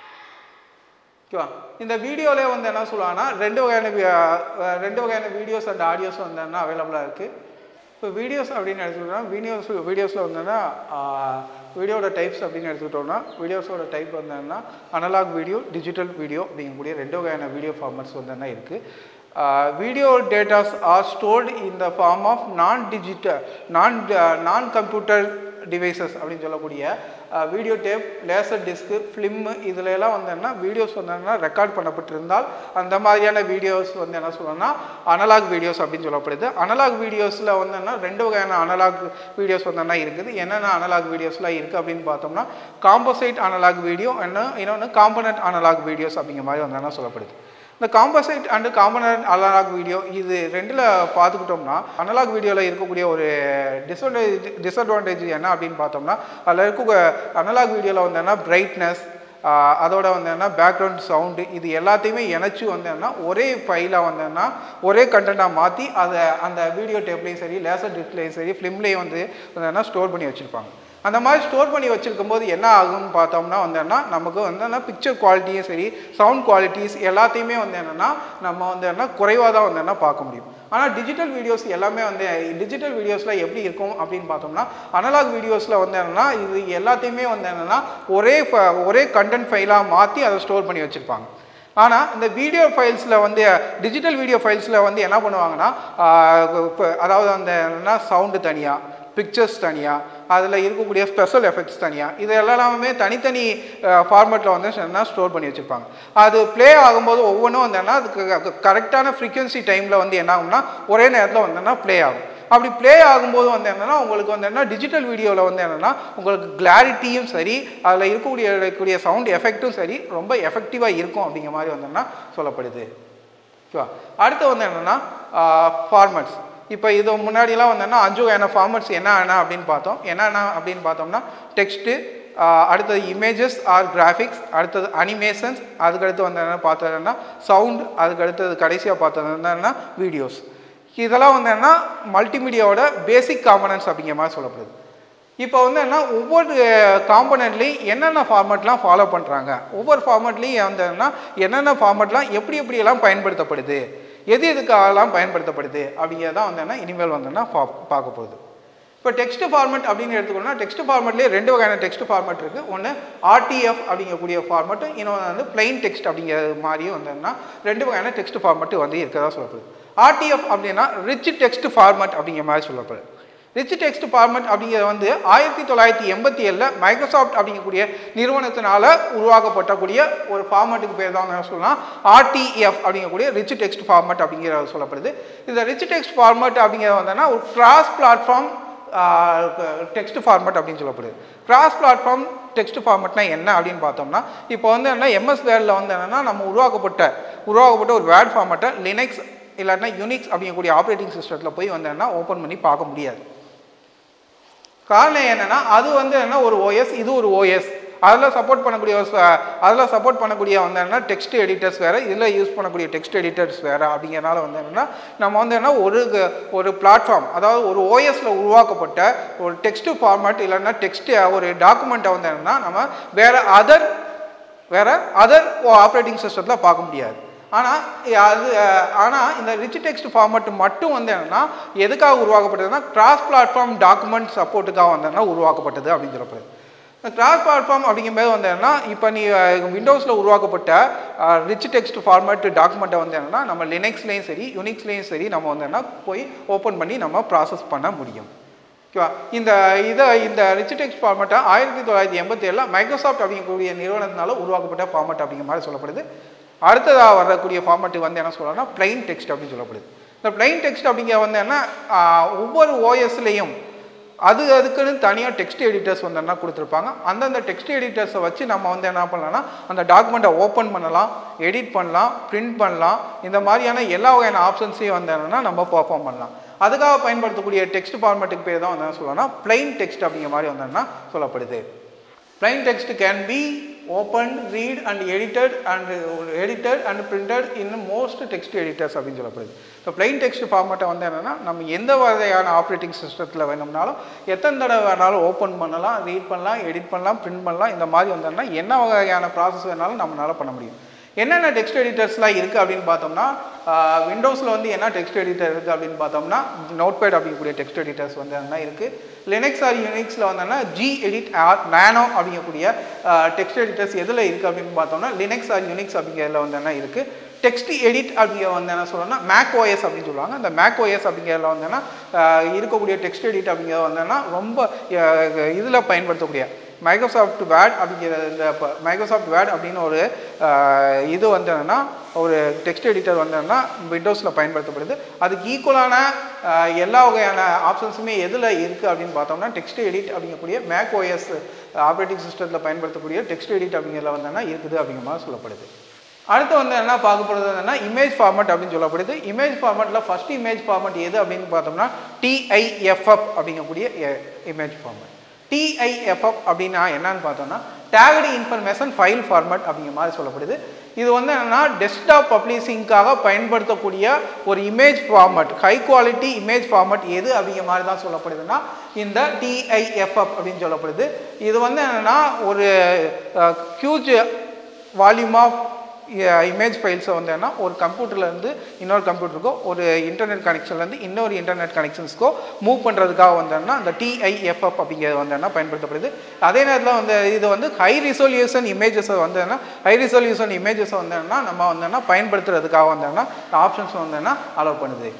ஓகேவா இந்த வீடியோவிலே வந்து என்ன சொல்லுவாங்கன்னா ரெண்டு வகையான வி- அஹ் ரெண்டு வகையான வீடியோஸ் அண்ட் ஆடியோஸ் வந்து என்ன அவைலபிளாக இருக்குது இப்போ வீடியோஸ் அப்படின்னு எடுத்துக்கிட்டோம்னா வீடியோஸ் வீடியோஸில் வந்தோன்னா வீடியோட டைப்ஸ் அப்படின்னு எடுத்துக்கிட்டோம்னா வீடியோஸோட டைப் வந்தோன்னா அனலாக் வீடியோ டிஜிட்டல் வீடியோ அப்படிங்கக்கூடிய ரெண்டு வகையான வீடியோ ஃபார்மட்ஸ் வந்து இருக்குது video datas are stored in the form of non digital non non computer devices அப்படின்னு சொல்லக்கூடிய video tape laser disc film இதுல எல்லாம் வந்து என்ன வீடியோஸ் வந்து என்ன ரெக்கார்ட் பண்ணப்பட்டிருந்தால் அந்த மாதிரியான வீடியோஸ் வந்து என்ன சொல்லணும்னா அனலாக் வீடியோஸ் அப்படின்னு சொல்லப்படுது அனலாக் வீடியோஸில் வந்து என்ன ரெண்டு வகையான அனலாக் வீடியோஸ் வந்து என்ன இருக்குது என்னென்ன அனலாக் வீடியோஸ்லாம் இருக்குது அப்படின்னு பார்த்தோம்னா காம்போசைட் அனலாக் வீடியோ என்ன இன்னொன்று காம்பனண்ட் அனலாக் வீடியோஸ் அப்படிங்கிற மாதிரி வந்து என்ன சொல்லப்படுது இந்த composite and component analog video இது ரெண்டில் பார்த்துக்கிட்டோம்னா அனலாக் வீடியோவில் இருக்கக்கூடிய ஒரு டிஸ்அட்வான்டேஜ் டிஸ்அட்வான்டேஜ் என்ன அப்படின்னு பார்த்தோம்னா அதில் இருக்க அனலாக் வீடியோவில் வந்து என்ன பிரைட்னஸ் அதோட வந்து என்ன பேக்ரவுண்ட் சவுண்டு இது எல்லாத்தையுமே இணைச்சி வந்தேன்னா ஒரே ஃபைலாக வந்தேன்னா ஒரே கண்டென்ட்டாக மாற்றி அதை அந்த வீடியோ டேப்லேயும் சரி லேசர் டிஸ்ப்ளேயும் சரி ஃபிலிம்லேயும் வந்து என்ன ஸ்டோர் பண்ணி வச்சுருப்பாங்க அந்த மாதிரி ஸ்டோர் பண்ணி வச்சிருக்கும் போது என்ன ஆகும்னு பார்த்தோம்னா வந்து என்ன நமக்கு வந்து என்ன பிக்சர் குவாலிட்டியும் சரி சவுண்ட் குவாலிட்டிஸ் எல்லாத்தையுமே வந்து என்னென்னா நம்ம வந்து என்ன குறைவாக தான் வந்து என்ன பார்க்க முடியும் ஆனால் டிஜிட்டல் வீடியோஸ் எல்லாமே வந்து டிஜிட்டல் வீடியோஸில் எப்படி இருக்கும் அப்படின்னு பார்த்தோம்னா அனலாக் வீடியோஸில் வந்து என்னென்னா இது எல்லாத்தையுமே வந்து என்னென்னா ஒரே ஃப- ஒரே கண்டென்ட் ஃபைலாக மாற்றி அதை ஸ்டோர் பண்ணி வச்சுருப்பாங்க ஆனால் இந்த வீடியோ ஃபைல்ஸில் வந்து டிஜிட்டல் வீடியோ ஃபைல்ஸில் வந்து என்ன பண்ணுவாங்கன்னா ஆஹ் இப்ப அதாவது அந்த என்ன சவுண்டு தனியாக பிக்சர்ஸ் தனியாக அதில் இருக்கக்கூடிய ஸ்பெஷல் எஃபெக்ட்ஸ் தனியாக இது எல்லாமே தனித்தனி ஃபார்மேட்டில் வந்து என்ன ஸ்டோர் பண்ணி வச்சுருப்பாங்க அது ப்ளே ஆகும்போது ஒவ்வொன்றும் வந்தேன்னா அதுக்கு கரெக்டான ஃப்ரீக்வன்சி டைமில் வந்து என்ன ஆகும்னா ஒரே நேரத்தில் வந்தேன்னா ப்ளே ஆகும் அப்படி ப்ளே ஆகும்போது வந்து என்னன்னா உங்களுக்கு வந்து என்ன டிஜிட்டல் வீடியோவில் வந்து என்னென்னா உங்களுக்கு கிளாரிட்டியும் சரி அதில் இருக்கக்கூடிய இருக்கக்கூடிய சவுண்ட் எஃபெக்ட்டும் சரி ரொம்ப எஃபெக்டிவாக இருக்கும் அப்படிங்கிற மாதிரி வந்தோம்னா சொல்லப்படுது ஓகேவா அடுத்து வந்து என்னென்னா ஃபார்மட்ஸ் இப்போ இது முன்னாடிலாம் வந்தோன்னா அஞ்சு வகையான ஃபார்மட்ஸ் என்ன என்ன அப்படின்னு பார்த்தோம் என்னென்ன அப்படின்னு பார்த்தோம்னா டெக்ஸ்ட்டு அடுத்தது இமேஜஸ் ஆர் கிராஃபிக்ஸ் அடுத்தது அனிமேஷன்ஸ் அதுக்கடுத்து வந்து என்ன பார்த்ததுன்னா சவுண்ட் அதுக்கு அடுத்தது கடைசியாக பார்த்தது என்னன்னா வீடியோஸ் இதெல்லாம் வந்து என்ன மல்டிமீடியாவோட பேசிக் காம்பனன்ட்ஸ் அப்படிங்கிற மாதிரி சொல்லப்படுது இப்போ வந்து என்ன ஒவ்வொரு காம்பனண்ட்லேயும் என்னென்ன ஃபார்மேட்லாம் ஃபாலோ பண்ணுறாங்க ஒவ்வொரு ஃபார்மேட்லேயும் வந்து என்ன என்னென்ன ஃபார்மேட்லாம் எப்படி எப்படியெல்லாம் பயன்படுத்தப்படுது எது எதுக்காகலாம் பயன்படுத்தப்படுது அப்படிங்கிறதான் வந்து என்ன இனிமேல் வந்து என்ன பா பார்க்க போகுது இப்போ டெக்ஸ்ட் ஃபார்மேட் அப்படின்னு எடுத்துக்கணும்னா டெக்ஸ்ட் ஃபார்மேட்லேயே ரெண்டு வகையான டெக்ஸ்ட் ஃபார்மேட் இருக்குது ஒன்று ஆர்டிஎஃப் அப்படிங்கக்கூடிய ஃபார்மேட்டு இன்னொன்று வந்து plain டெக்ஸ்ட் அப்படிங்கிறது மாதிரியும் வந்ததுன்னா ரெண்டு வகையான டெக்ஸ்ட் ஃபார்மேட்டு வந்து இருக்கிறதா சொல்லப்படுது ஆர்டிஎஃப் அப்படின்னா ரிச் டெக்ஸ்ட் ஃபார்மேட் அப்படிங்கிற மாதிரி சொல்லப்படுது ரிச் டெக்ஸ்ட் ஃபார்மேட் அப்படிங்கிறது வந்து ஆயிரத்தி தொள்ளாயிரத்தி எண்பத்தி ஏழில் மைக்ரோசாஃப்ட் அப்படிங்கக்கூடிய நிறுவனத்தினால உருவாக்கப்பட்டக்கூடிய ஒரு ஃபார்மேட்டுக்கு பேர் தான் என்ன சொல்லலாம் ஆர்டிஎஃப் அப்படிங்கக்கூடிய ரிச் டெக்ஸ்ட் ஃபார்மேட் அப்படிங்கிறது சொல்லப்படுது இந்த ரிச் டெக்ஸ்ட் ஃபார்மேட் அப்படிங்கிறது வந்தோன்னா ஒரு கிராஸ் பிளாட்ஃபார்ம் டெக்ஸ்ட் ஃபார்மட் அப்படின்னு சொல்லப்படுது கிராஸ் பிளாட்ஃபார்ம் டெக்ஸ்ட் ஃபார்மட்னா என்ன அப்படின்னு பார்த்தோம்னா இப்போ வந்து என்ன எம்எஸ் வேர்டில் வந்து என்னென்னா நம்ம உருவாக்கப்பட்ட உருவாக்கப்பட்ட ஒரு வேர்ட் ஃபார்மட்டை லினக்ஸ் இல்லாட்டினா யூனிக்ஸ் அப்படிங்கக்கூடிய ஆப்ரேட்டிங் சிஸ்டத்தில் போய் வந்து என்ன ஓப்பன் பண்ணி பார்க்க முடியாது காரணம் என்னென்னா அது வந்து என்ன ஒரு ஓஎஸ் இது ஒரு ஓஎஸ் அதில் சப்போர்ட் பண்ணக்கூடிய அதில் சப்போர்ட் பண்ணக்கூடிய வந்து என்னன்னா டெக்ஸ்ட் எடிட்டர்ஸ் வேறு இதில் யூஸ் பண்ணக்கூடிய டெக்ஸ்ட் எடிட்டர்ஸ் வேறு அப்படிங்கிறனால வந்து என்னென்னா நம்ம வந்து என்ன ஒரு க- ஒரு பிளாட்ஃபார்ம் அதாவது ஒரு ஓஎஸில் உருவாக்கப்பட்ட ஒரு டெக்ஸ்ட் ஃபார்மேட் இல்லைன்னா டெக்ஸ்ட் ஒரு டாக்குமெண்ட்டை வந்து என்னென்னா நம்ம வேறு அதர் வேறு அதர் ஆப்ரேட்டிங் சிஸ்டத்தில் பார்க்க முடியாது ஆனால் அது ஆனால் இந்த ரிச் டெக்ஸ்ட் ஃபார்மட் மட்டும் வந்து என்னென்னா எதுக்காக உருவாக்கப்பட்டதுன்னா கிராஸ் பிளாட்ஃபார்ம் டாக்குமெண்ட் சப்போர்ட்டுக்காக வந்து என்ன உருவாக்கப்பட்டது அப்படின்னு சொல்லப்படுது இந்த கிராஸ் பிளாட்ஃபார்ம் அப்படிங்கும்போது வந்து என்னன்னா இப்போ நீ விண்டோஸில் உருவாக்கப்பட்ட ரிச் டெக்ஸ்ட் ஃபார்மேட் டாக்குமெண்ட்டை வந்து என்னென்னா நம்ம லினக்ஸ்லேயும் சரி யூனிக்ஸ்லேயும் சரி நம்ம வந்து என்ன போய் ஓப்பன் பண்ணி நம்ம ப்ராசஸ் பண்ண முடியும் ஓகேவா இந்த இதை இந்த ரிச் டெக்ஸ்ட் ஃபார்மேட்டை ஆயிரத்தி தொள்ளாயிரத்தி எண்பத்தி ஏழில் மைக்ரோசாஃப்ட் அப்படிங்கக்கூடிய நிறுவனத்தினால உருவாக்கப்பட்ட ஃபார்மேட் அப்படிங்கிற மாதிரி சொல்லப்படுது அடுத்ததாக வரக்கூடிய ஃபார்மேட் வந்து என்ன சொல்லலாம்னா plain டெக்ஸ்ட் அப்படின்னு சொல்லப்படுது இந்த plain டெக்ஸ்ட் அப்படிங்கிற வந்து என்ன ஆஹ், ஒவ்வொரு ஓஎஸ்லேயும் அது அதுக்குன்னு தனியாக டெக்ஸ்ட் எடிட்டர்ஸ் வந்து என்ன கொடுத்துருப்பாங்க அந்தந்த டெக்ஸ்ட் எடிட்டர்ஸை வச்சு நம்ம வந்து என்ன பண்ணலாம்னா அந்த டாக்குமெண்ட்டை ஓப்பன் பண்ணலாம் எடிட் பண்ணலாம் பிரிண்ட் பண்ணலாம் இந்த மாதிரியான எல்லா வகையான ஆப்ஷன்ஸையும் வந்து என்னன்னா நம்ம பெர்ஃபார்ம் பண்ணலாம் அதுக்காக பயன்படுத்தக்கூடிய டெக்ஸ்ட் ஃபார்மேட்டுக்கு பேர் தான் வந்து என்ன சொல்லலாம்னா plain டெக்ஸ்ட் அப்படிங்கிற மாதிரி வந்து என்ன சொல்லப்படுது plain text can be opened read and edited and uh, edited and printed in most text editors அப்படின்னு சொல்லப்படுது இப்போ plain text ஃபார்மேட்டை வந்து என்னென்னா நம்ம எந்த வகையான ஆப்ரேட்டிங் சிஸ்டத்தில் வேணும்னாலும் எத்தனை தடவை வேணாலும் ஓப்பன் பண்ணலாம் ரீட் பண்ணலாம் எடிட் பண்ணலாம் பிரிண்ட் பண்ணலாம் இந்த மாதிரி வந்தோம்னா என்ன வகையான ப்ராசஸ் வேணாலும் நம்மளால பண்ண முடியும் என்னென்ன டெக்ஸ்ட் எடிட்டர்ஸ்லாம் இருக்குது அப்படின்னு பார்த்தோம்னா விண்டோஸில் வந்து என்ன டெக்ஸ்ட் எடிட்டர் இருக்குது அப்படின்னு பார்த்தோம்னா நோட்பேட் அப்படிங்கக்கூடிய டெக்ஸ்ட் எடிட்டர்ஸ் வந்து என்ன இருக்குது லினக்ஸ் ஆர் யூனிக்ஸில் வந்தோம்னா ஜி எடிட் ஆர் நானோ அப்படிங்கக்கூடிய டெக்ஸ்ட் எடிட்டர்ஸ் எதில் இருக்குது அப்படின்னு பார்த்தோம்னா லினக்ஸ் ஆர் யூனிக்ஸ் அப்படிங்கிறதுல வந்து என்ன இருக்குது டெக்ஸ்ட் எடிட் அப்படிங்கிற வந்து என்ன சொல்லணும்னா மேக் ஓஎஸ் அப்படின்னு சொல்லுவாங்க அந்த மேக் ஓஎஸ் அப்படிங்கிறதுல வந்து என்ன ஆஹ் இருக்கக்கூடிய டெக்ஸ்ட் எடிட் அப்படிங்கிறது வந்து என்ன ரொம்ப இதில் பயன்படுத்தக்கூடிய மைக்ரோசாஃப்ட் வேர்ட் அப்படிங்கிற இந்த மைக்ரோசாஃப்ட் வேர்ட் அப்படின்னு ஒரு ஆஹ், இது வந்து என்னன்னா ஒரு டெக்ஸ்ட் எடிட்டர் வந்து என்னன்னா விண்டோஸில் பயன்படுத்தப்படுது அதுக்கு ஈக்குவலான ஆஹ், எல்லா வகையான ஆப்ஷன்ஸுமே எதில் இருக்குது அப்படின்னு பார்த்தோம்னா டெக்ஸ்ட் எடிட் அப்படிங்கக்கூடிய மேக் ஓஎஸ் ஆப்ரேட்டிங் சிஸ்டத்தில் பயன்படுத்தக்கூடிய டெக்ஸ்ட் எடிட் அப்படிங்கிறதுல வந்து என்ன இருக்குது அப்படிங்கிற மாதிரி சொல்லப்படுது அடுத்து வந்து என்ன பார்க்க போகிறது என்னன்னா இமேஜ் ஃபார்மட் அப்படின்னு சொல்லப்படுது இமேஜ் ஃபார்மட்டில் ஃபர்ஸ்ட் இமேஜ் ஃபார்மட் எது அப்படின்னு பார்த்தோம்னா டிஐஎஃப்எஃப் அப்படிங்கக்கூடிய இமேஜ் ஃபார்மட் டிஐஎஃப்எஃப் அப்படின்னா என்னன்னு பார்த்தோம்னா டேகடு இன்ஃபர்மேஷன் ஃபைல் ஃபார்மட் அப்படிங்கிற மாதிரி சொல்லப்படுது இது வந்து என்னன்னா டெஸ்க்டாப் பப்ளிஷிங்காக பயன்படுத்தக்கூடிய ஒரு image format high quality image format எது அப்படிங்கிற மாதிரி தான் சொல்லப்படுதுன்னா இந்த டிஐஎஃப்எஃப் அப்படின்னு சொல்லப்படுது இது வந்து என்னன்னா ஒரு ஹியூஜ் வால்யூம் ஆஃப் இமேஜ் ஃபைல்ஸை வந்து என்ன ஒரு கம்ப்யூட்டர்லேருந்து இன்னொரு கம்ப்யூட்டருக்கோ ஒரு இன்டர்நெட் கனெக்ஷன்லேருந்து இன்னொரு இன்டர்நெட் கனெக்ஷன்ஸ்க்கோ மூவ் பண்ணுறதுக்காக வந்தோம்னா அந்த டிஐஎஃப்எஃப் அப்படிங்கிறது வந்து என்ன பயன்படுத்தப்படுது அதே நேரத்தில் வந்து இது வந்து ஹை ரிசொல்யூஷன் இமேஜஸை வந்து என்ன ஹை ரிசொல்யூஷன் இமேஜஸை வந்து என்ன நம்ம வந்து என்ன பயன்படுத்துறதுக்காக வந்தோம்னா ஆப்ஷன்ஸ் வந்து என்ன அலோவ் பண்ணுது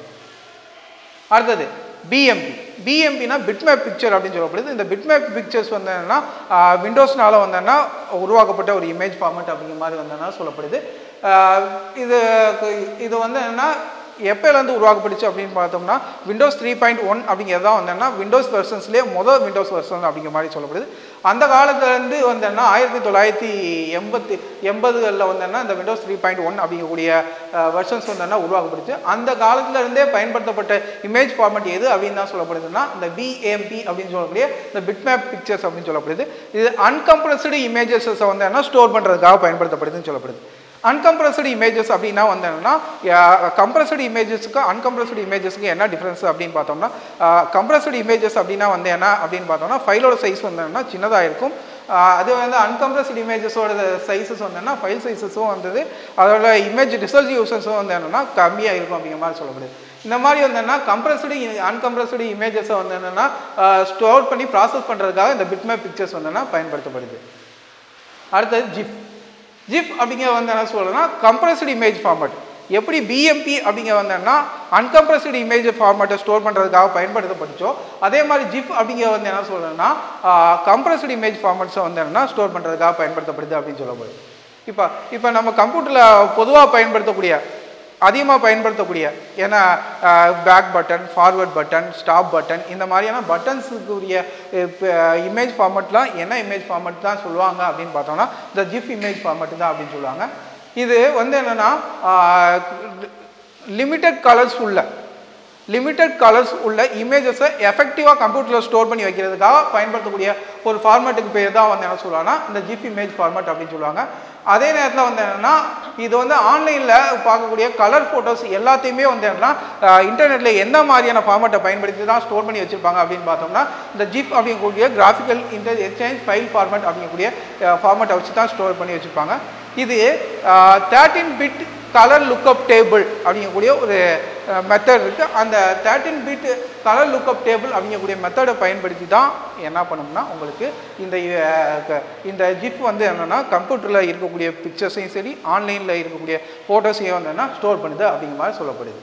அடுத்தது பிஎம்பி பிஎம்பினா பிட்மேப் பிக்சர் அப்படின்னு சொல்லப்படுது இந்த பிட்மேப் பிக்சர்ஸ் வந்து என்னன்னா விண்டோஸ்னால வந்தோன்னா உருவாக்கப்பட்ட ஒரு இமேஜ் ஃபார்மேட் அப்படிங்கிற மாதிரி வந்தோன்னா சொல்லப்படுது ஆஹ் இது இது வந்து என்னன்னா எப்போலேருந்து உருவாக்கப்பட்டுச்சு அப்படின்னு பார்த்தோம்னா விண்டோஸ் த்ரீ பாயிண்ட் ஒன் அப்படிங்கிறது தான் வந்தோன்னா விண்டோஸ் வெர்ஷன்ஸ்லேயே முதல் விண்டோஸ் வெர்ஷன் அப்படிங்கிற மாதிரி சொல்லப்படுது அந்த காலத்துலேருந்து வந்தோன்னா ஆயிரத்தி தொள்ளாயிரத்தி எண்பத்தி எண்பதுகளில் வந்தோன்னா இந்த விண்டோஸ் த்ரீ பாயிண்ட் ஒன் அப்படிங்கக்கூடிய வெர்ஷன்ஸ் வந்தோன்னா உருவாக்கப்பட்டுச்சு அந்த காலத்துல இருந்தே பயன்படுத்தப்பட்ட இமேஜ் ஃபார்மட் எது அப்படின்னு தான் சொல்லப்படுதுன்னா இந்த பிஎம்பி அப்படின்னு சொல்லக்கூடிய இந்த பிட்மேப் பிக்சர்ஸ் அப்படின்னு சொல்லப்படுது இது அன்கம்ப்ரஸ்டு இமேஜஸை வந்து என்ன ஸ்டோர் பண்ணுறதுக்காக பயன்படுத்தப்படுதுன்னு சொல்லப்படுது அன்கம்ப்ரஸ்டு இமேஜஸ் அப்படின்னா வந்து என்னன்னா கம்ப்ரஸ்டு இமேஜஸ்க்கு அன்கம்ப்ரஸ்டு இமேஜஸ்க்கு என்ன டிஃப்ரென்ஸ் அப்படின்னு பார்த்தோம்னா கம்ப்ரஸ்டு இமேஜஸ் அப்படின்னா வந்து என்ன அப்படின்னு பார்த்தோம்னா ஃபைலோட சைஸ் வந்து என்னன்னா சின்னதாக இருக்கும் ஆஹ் அது வந்து அன்கம்ப்ரஸ்டு இமேஜஸோட சைஸஸ் வந்து என்ன ஃபைல் சைஸஸும் வந்தது அதோட இமேஜ் ரிசல்யூஷன்ஸும் வந்து என்னன்னா கம்மியாக இருக்கும் அப்படிங்கிற மாதிரி சொல்லப்படுது இந்த மாதிரி வந்து என்ன கம்ப்ரஸ்டு அன்கம்ப்ரஸ்டு இமேஜஸை வந்து என்னன்னா ஸ்டோர் பண்ணி ப்ராசஸ் பண்ணுறதுக்காக இந்த பிட்மேப் பிக்சர்ஸ் வந்து என்ன பயன்படுத்தப்படுது அடுத்தது ஜிப் ஜிப் அப்படிங்கிற வந்து என்ன சொல்லணும்னா கம்ப்ரஸ்டு இமேஜ் ஃபார்மட் எப்படி பிஎம்பி அப்படிங்கிற வந்தோம்னா அன்கம்ப்ரஸ்டு இமேஜ் ஃபார்மேட்டை ஸ்டோர் பண்ணுறதுக்காக பயன்படுத்தப்பட்டுச்சோ அதே மாதிரி ஜிப் அப்படிங்கிற வந்து என்ன சொல்லணும்னா கம்ப்ரஸ்டு இமேஜ் ஃபார்மேட்ஸை வந்து என்னன்னா ஸ்டோர் பண்ணுறதுக்காக பயன்படுத்தப்படுது அப்படின்னு சொல்லப்படுது இப்போ இப்போ நம்ம கம்ப்யூட்டரில் பொதுவாக பயன்படுத்தக்கூடிய அதிகமாக பயன்படுத்தக்கூடிய ஏன்னா back button forward button stop button இந்த மாதிரியான பட்டன்ஸுக்குரிய இமேஜ் ஃபார்மட்லாம் என்ன இமேஜ் ஃபார்மட் தான் சொல்லுவாங்க அப்படின்னு பார்த்தோம்னா இந்த ஜிஃப் இமேஜ் ஃபார்மட் தான் அப்படின்னு சொல்லுவாங்க இது வந்து என்னென்னா லிமிட்டட் கலர்ஸ் உள்ள லிமிட்டட் கலர்ஸ் உள்ள இமேஜஸை எஃபெக்டிவாக கம்ப்யூட்டரில் ஸ்டோர் பண்ணி வைக்கிறதுக்காக பயன்படுத்தக்கூடிய ஒரு ஃபார்மேட்டுக்கு பேர் தான் வந்து என்ன சொல்லுவாங்கன்னா இந்த ஜிப் இமேஜ் ஃபார்மேட் அப்படின்னு சொல்லுவாங்க அதே நேரத்தில் வந்து என்னென்னா இது வந்து ஆன்லைனில் பார்க்கக்கூடிய கலர் ஃபோட்டோஸ் எல்லாத்தையுமே வந்து என்னன்னா இன்டர்நெட்டில் எந்த மாதிரியான ஃபார்மேட்டை பயன்படுத்தி தான் ஸ்டோர் பண்ணி வச்சுருப்பாங்க அப்படின்னு பார்த்தோம்னா இந்த ஜிப் அப்படிங்கக்கூடிய graphical inter exchange file format அப்படிங்கக்கூடிய ஃபார்மேட்டை வச்சு தான் ஸ்டோர் பண்ணி வச்சுருப்பாங்க இது thirteen bit colour lookup table அப்படிங்கக்கூடிய ஒரு மெத்தட் இருக்குது அந்த thirteen bit colour lookup table அப்படிங்கக்கூடிய மெத்தடை பயன்படுத்தி தான் என்ன பண்ணோம்னா உங்களுக்கு இந்த அஹ், இந்த ஜிப் வந்து என்னென்னா கம்ப்யூட்டரில் இருக்கக்கூடிய பிக்சர்ஸையும் சரி ஆன்லைனில் இருக்கக்கூடிய ஃபோட்டோஸையும் வந்து என்ன ஸ்டோர் பண்ணுது அப்படிங்கிற மாதிரி சொல்லப்படுது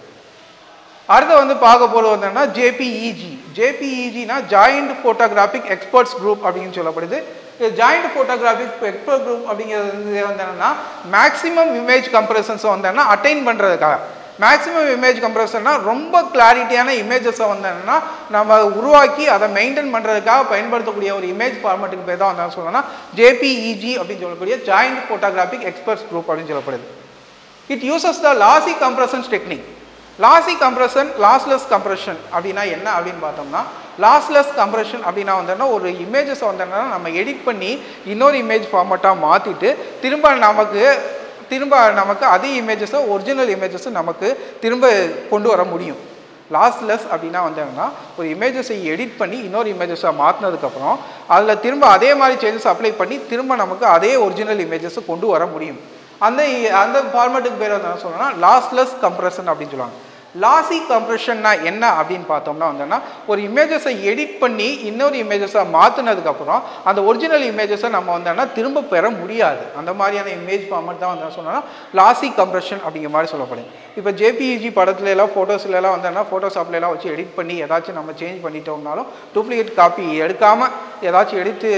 அடுத்து வந்து பார்க்க போகிறது வந்து என்னன்னா ஜேபிஇஜி ஜேபிஇஜினா ஜாயிண்ட் ஃபோட்டோகிராஃபிக் எக்ஸ்பர்ட்ஸ் குரூப் அப்படின்னு சொல்லப்படுது ஜாயிண்ட் ஃபோட்டோகிராஃபிக் எக்ஸ்பர்ட் குரூப் அப்படிங்கிறது வந்து வந்து என்னன்னா மேக்ஸிமம் இமேஜ் கம்ப்ரஷன்ஸை வந்து என்ன அட்டைன் பண்ணுறதுக்காக மேக்ஸிமம் இமேஜ் கம்ப்ரஷன்னா ரொம்ப கிளாரிட்டியான இமேஜஸை வந்து என்னன்னா நம்ம உருவாக்கி அதை மெயின்டைன் பண்ணுறதுக்காக பயன்படுத்தக்கூடிய ஒரு இமேஜ் ஃபார்மேட்டுக்கு பேர் தான் வந்து சொல்லணும்னா ஜேபிஇஜி அப்படின்னு சொல்லக்கூடிய ஜாயிண்ட் ஃபோட்டோகிராஃபிக் எக்ஸ்பர்ட்ஸ் குரூப் அப்படின்னு சொல்லப்படுது it uses the lossy compressions technique lossy compression lossless compression அப்படின்னா என்ன அப்படின்னு பார்த்தோம்னா லாஸ்லெஸ் கம்ப்ரஷன் அப்படின்னா வந்தோன்னா ஒரு இமேஜஸ் வந்தோன்னா நம்ம எடிட் பண்ணி இன்னொரு இமேஜ் ஃபார்மட்டாக மாற்றிட்டு திரும்ப நமக்கு திரும்ப நமக்கு அதே இமேஜஸை ஒரிஜினல் இமேஜஸை நமக்கு திரும்ப கொண்டு வர முடியும் லாஸ்லெஸ் அப்படின்னா வந்தாங்கன்னா ஒரு இமேஜஸை எடிட் பண்ணி இன்னொரு இமேஜஸை மாற்றினதுக்கப்புறம் அதில் திரும்ப அதே மாதிரி சேஞ்சஸ் அப்ளை பண்ணி திரும்ப நமக்கு அதே ஒரிஜினல் இமேஜஸை கொண்டு வர முடியும் அந்த அந்த ஃபார்மேட்டுக்கு பேர் வந்து என்ன சொல்லணும்னா லாஸ்லெஸ் கம்ப்ரஷன் அப்படின்னு சொல்லுவாங்க லாசி கம்ப்ரெஷன்னா என்ன அப்படின்னு பார்த்தோம்னா வந்தோன்னா ஒரு இமேஜஸை எடிட் பண்ணி இன்னொரு இமேஜஸை மாற்றினதுக்கப்புறம் அந்த ஒரிஜினல் இமேஜஸை நம்ம வந்தோன்னா திரும்ப பெற முடியாது அந்த மாதிரியான இமேஜ் ஃபார்மட் தான் வந்து சொன்னோன்னா லாசி கம்ப்ரெஷன் அப்படிங்கிற மாதிரி சொல்லப்படுது இப்போ ஜேபிஇஜி படத்துல எல்லாம் ஃபோட்டோஸ்ல எல்லாம் வந்தோன்னா ஃபோட்டோஷாப்ல எல்லாம் வச்சு எடிட் பண்ணி ஏதாச்சும் நம்ம சேஞ்ச் பண்ணிட்டோம்னாலும் டூப்ளிகேட் காப்பி எடுக்காமல் ஏதாச்சும் எடுத்து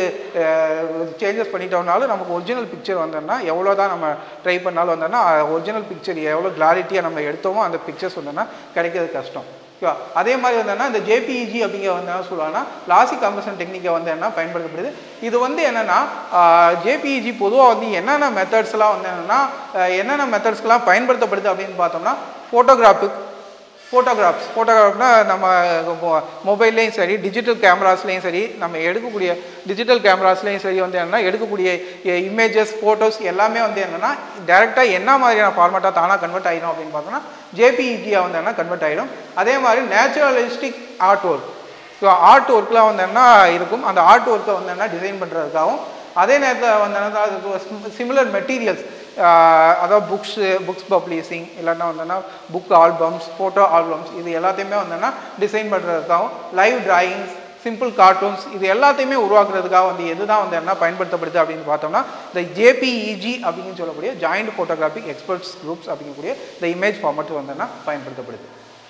சேஞ்சஸ் பண்ணிட்டோம்னாலும் நமக்கு ஒரிஜினல் பிக்சர் வந்தோன்னா எவ்வளோ தான் நம்ம ட்ரை பண்ணாலும் வந்தோன்னா ஒரிஜினல் பிக்சர் எவ்வளோ கிளாரிட்டியாக நம்ம எடுத்தோமோ அந்த பிக்சர்ஸ் வந்தோன்னா கிடைக்கிறது கஷ்டம் ஓகேவா அதே மாதிரி வந்தோன்னா இந்த ஜேபிஇஜி அப்படிங்கிற வந்து என்ன சொல்லுவாங்கன்னா லாசி கம்ப்ரஷன் டெக்னிக்கை வந்து என்ன பயன்படுத்தப்படுது இது வந்து என்னென்னா ஜேபிஇஜி பொதுவாக வந்து என்னென்ன மெத்தட்ஸ்லாம் வந்து என்னென்னா என்னென்ன மெத்தட்ஸ்க்கெலாம் பயன்படுத்தப்படுது அப்படின்னு பார்த்தோம்னா ஃபோட்டோகிராஃபிக் ஃபோட்டோகிராஃப்ஸ் ஃபோட்டோகிராஃப்னா நம்ம மொபைல்லையும் சரி டிஜிட்டல் கேமராஸ்லேயும் சரி நம்ம எடுக்கக்கூடிய டிஜிட்டல் கேமராஸ்லேயும் சரி வந்து என்னென்னா எடுக்கக்கூடிய இமேஜஸ் ஃபோட்டோஸ் எல்லாமே வந்து என்னென்னா டேரெக்டாக என்ன மாதிரியான ஃபார்மேட்டாக தானாக கன்வெர்ட் ஆகிடும் அப்படின்னு பார்த்தோம்னா ஜேபிஇஜியாக வந்து என்ன கன்வெர்ட் ஆகிடும் அதே மாதிரி naturalistic art work so art ஒர்க்லாம் வந்து என்ன இருக்கும் அந்த ஆர்ட் ஒர்க்கை வந்து என்ன டிசைன் பண்ணுறதுக்காகவும் அதே நேரத்தில் வந்து என்ன சிமிலர் மெட்டீரியல்ஸ் அதாவது புக்ஸு புக்ஸ் பப்ளிஷிங் இல்லைன்னா வந்தோன்னா புக் ஆல்பம்ஸ் ஃபோட்டோ ஆல்பம்ஸ் இது எல்லாத்தையுமே வந்தோன்னா டிசைன் பண்ணுறதுக்காகவும் லைவ் டிராயிங்ஸ் சிம்பிள் கார்ட்டூன்ஸ் இது எல்லாத்தையுமே உருவாக்குறதுக்காக வந்து எது தான் வந்து என்ன பயன்படுத்தப்படுது அப்படின்னு பார்த்தோம்னா இந்த ஜேபிஇஜி அப்படின்னு சொல்லக்கூடிய ஜாயிண்ட் ஃபோட்டோகிராஃபிக் எக்ஸ்பர்ட்ஸ் குரூப்ஸ் அப்படிங்கக்கூடிய இந்த இமேஜ் ஃபார்மட் வந்து என்ன பயன்படுத்தப்படுது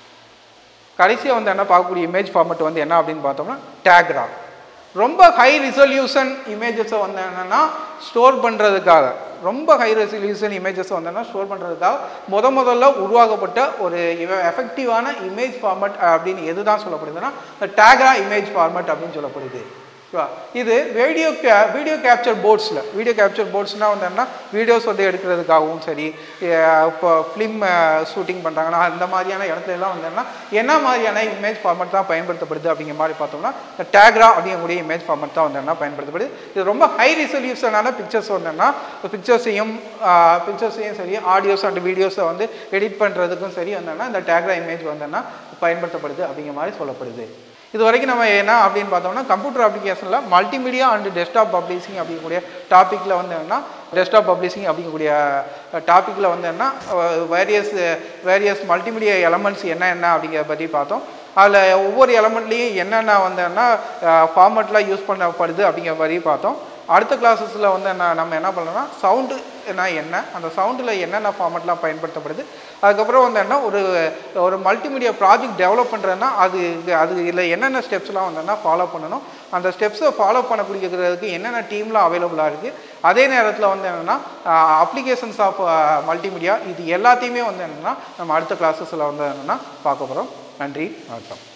கடைசியாக வந்து என்ன பார்க்கக்கூடிய இமேஜ் ஃபார்மட் வந்து என்ன அப்படின்னு பார்த்தோம்னா டேக்ரா ரொம்ப ஹை ரிசல்யூஷன் இமேஜஸை வந்து என்னென்னா ஸ்டோர் பண்ணுறதுக்காக ரொம்ப ஹை ரெசல்யூஷன் இமேஜஸ் வந்தோன்னா ஸ்டோர் பண்ணுறதுக்காக முத முதல்ல உருவாக்கப்பட்ட ஒரு எஃபெக்டிவான இமேஜ் ஃபார்மட் அப்படின்னு எது தான் சொல்லப்படுதுன்னா டேக்ரா இமேஜ் ஃபார்மட் அப்படின்னு சொல்லப்படுது ஓகேவா இது வீடியோ கே வீடியோ கேப்சர் போர்ட்ஸில் வீடியோ கேப்சர் போர்ட்ஸ்னால் வந்து என்ன வீடியோஸ் வந்து எடுக்கிறதுக்காகவும் சரி அஹ் இப்போ ஃபிலிம் ஷூட்டிங் பண்ணுறாங்கன்னா அந்த மாதிரியான இடத்துல எல்லாம் வந்து என்ன என்ன மாதிரியான இமேஜ் ஃபார்மட் தான் பயன்படுத்தப்படுது அப்படிங்கிற மாதிரி பார்த்தோம்னா இந்த டேக்ரா அப்படிங்கக்கூடிய இமேஜ் ஃபார்மட் தான் வந்து என்ன பயன்படுத்தப்படுது இது ரொம்ப ஹை ரிசல்யூஷனான பிக்சர்ஸ் வந்தோன்னா பிக்சர்ஸையும் பிக்சர்ஸையும் சரி ஆடியோஸ் அண்ட் வீடியோஸை வந்து எடிட் பண்ணுறதுக்கும் சரி வந்தோன்னா இந்த டேக்ரா இமேஜ் வந்தோன்னா பயன்படுத்தப்படுது அப்படிங்கிற மாதிரி சொல்லப்படுது இது வரைக்கும் நம்ம என்ன அப்படின்னு பார்த்தோம்னா கம்ப்யூட்டர் அப்ளிகேஷனில் மல்டிமீடியா அண்ட் டெஸ்க்டாப் பப்ளிஷிங் அப்படிங்கக்கூடிய டாப்பிக்கில் வந்து என்னன்னா டெஸ்க்டாப் பப்ளிஷிங் அப்படிங்கக்கூடிய டாப்பிக்கில் வந்து என்ன வேரியஸ் வேரியஸ் மல்டிமீடியா எலமெண்ட்ஸ் என்ன என்ன அப்படிங்கிற பற்றி பார்த்தோம் அதில் ஒவ்வொரு எலமெண்ட்லேயும் என்னென்ன வந்தோன்னா ஃபார்மேட்லாம் யூஸ் பண்ணப்படுது அப்படிங்கிற மாதிரி பார்த்தோம் அடுத்த கிளாஸஸில் வந்து என்ன நம்ம என்ன பண்ணலாம்னா சவுண்டு என்ன அந்த சவுண்டில் என்னென்ன ஃபார்மெட்லாம் பயன்படுத்தப்படுது அதுக்கப்புறம் வந்து என்ன ஒரு ஒரு மல்டிமீடியா ப்ராஜெக்ட் டெவலப் பண்ணுறதுன்னா அது அது இல்லை என்னென்ன ஸ்டெப்ஸ்லாம் வந்து என்ன ஃபாலோ பண்ணணும் அந்த ஸ்டெப்ஸை ஃபாலோ பண்ணக்கூடியதுக்கு என்னென்ன டீம்லாம் அவைலபிளாக இருக்குது அதே நேரத்தில் வந்து என்னென்னா அப்ளிகேஷன்ஸ் ஆஃப் மல்டிமீடியா இது எல்லாத்தையுமே வந்து என்னென்னா நம்ம அடுத்த கிளாஸஸில் வந்து என்னென்னா பார்க்க போகிறோம் நன்றி வணக்கம்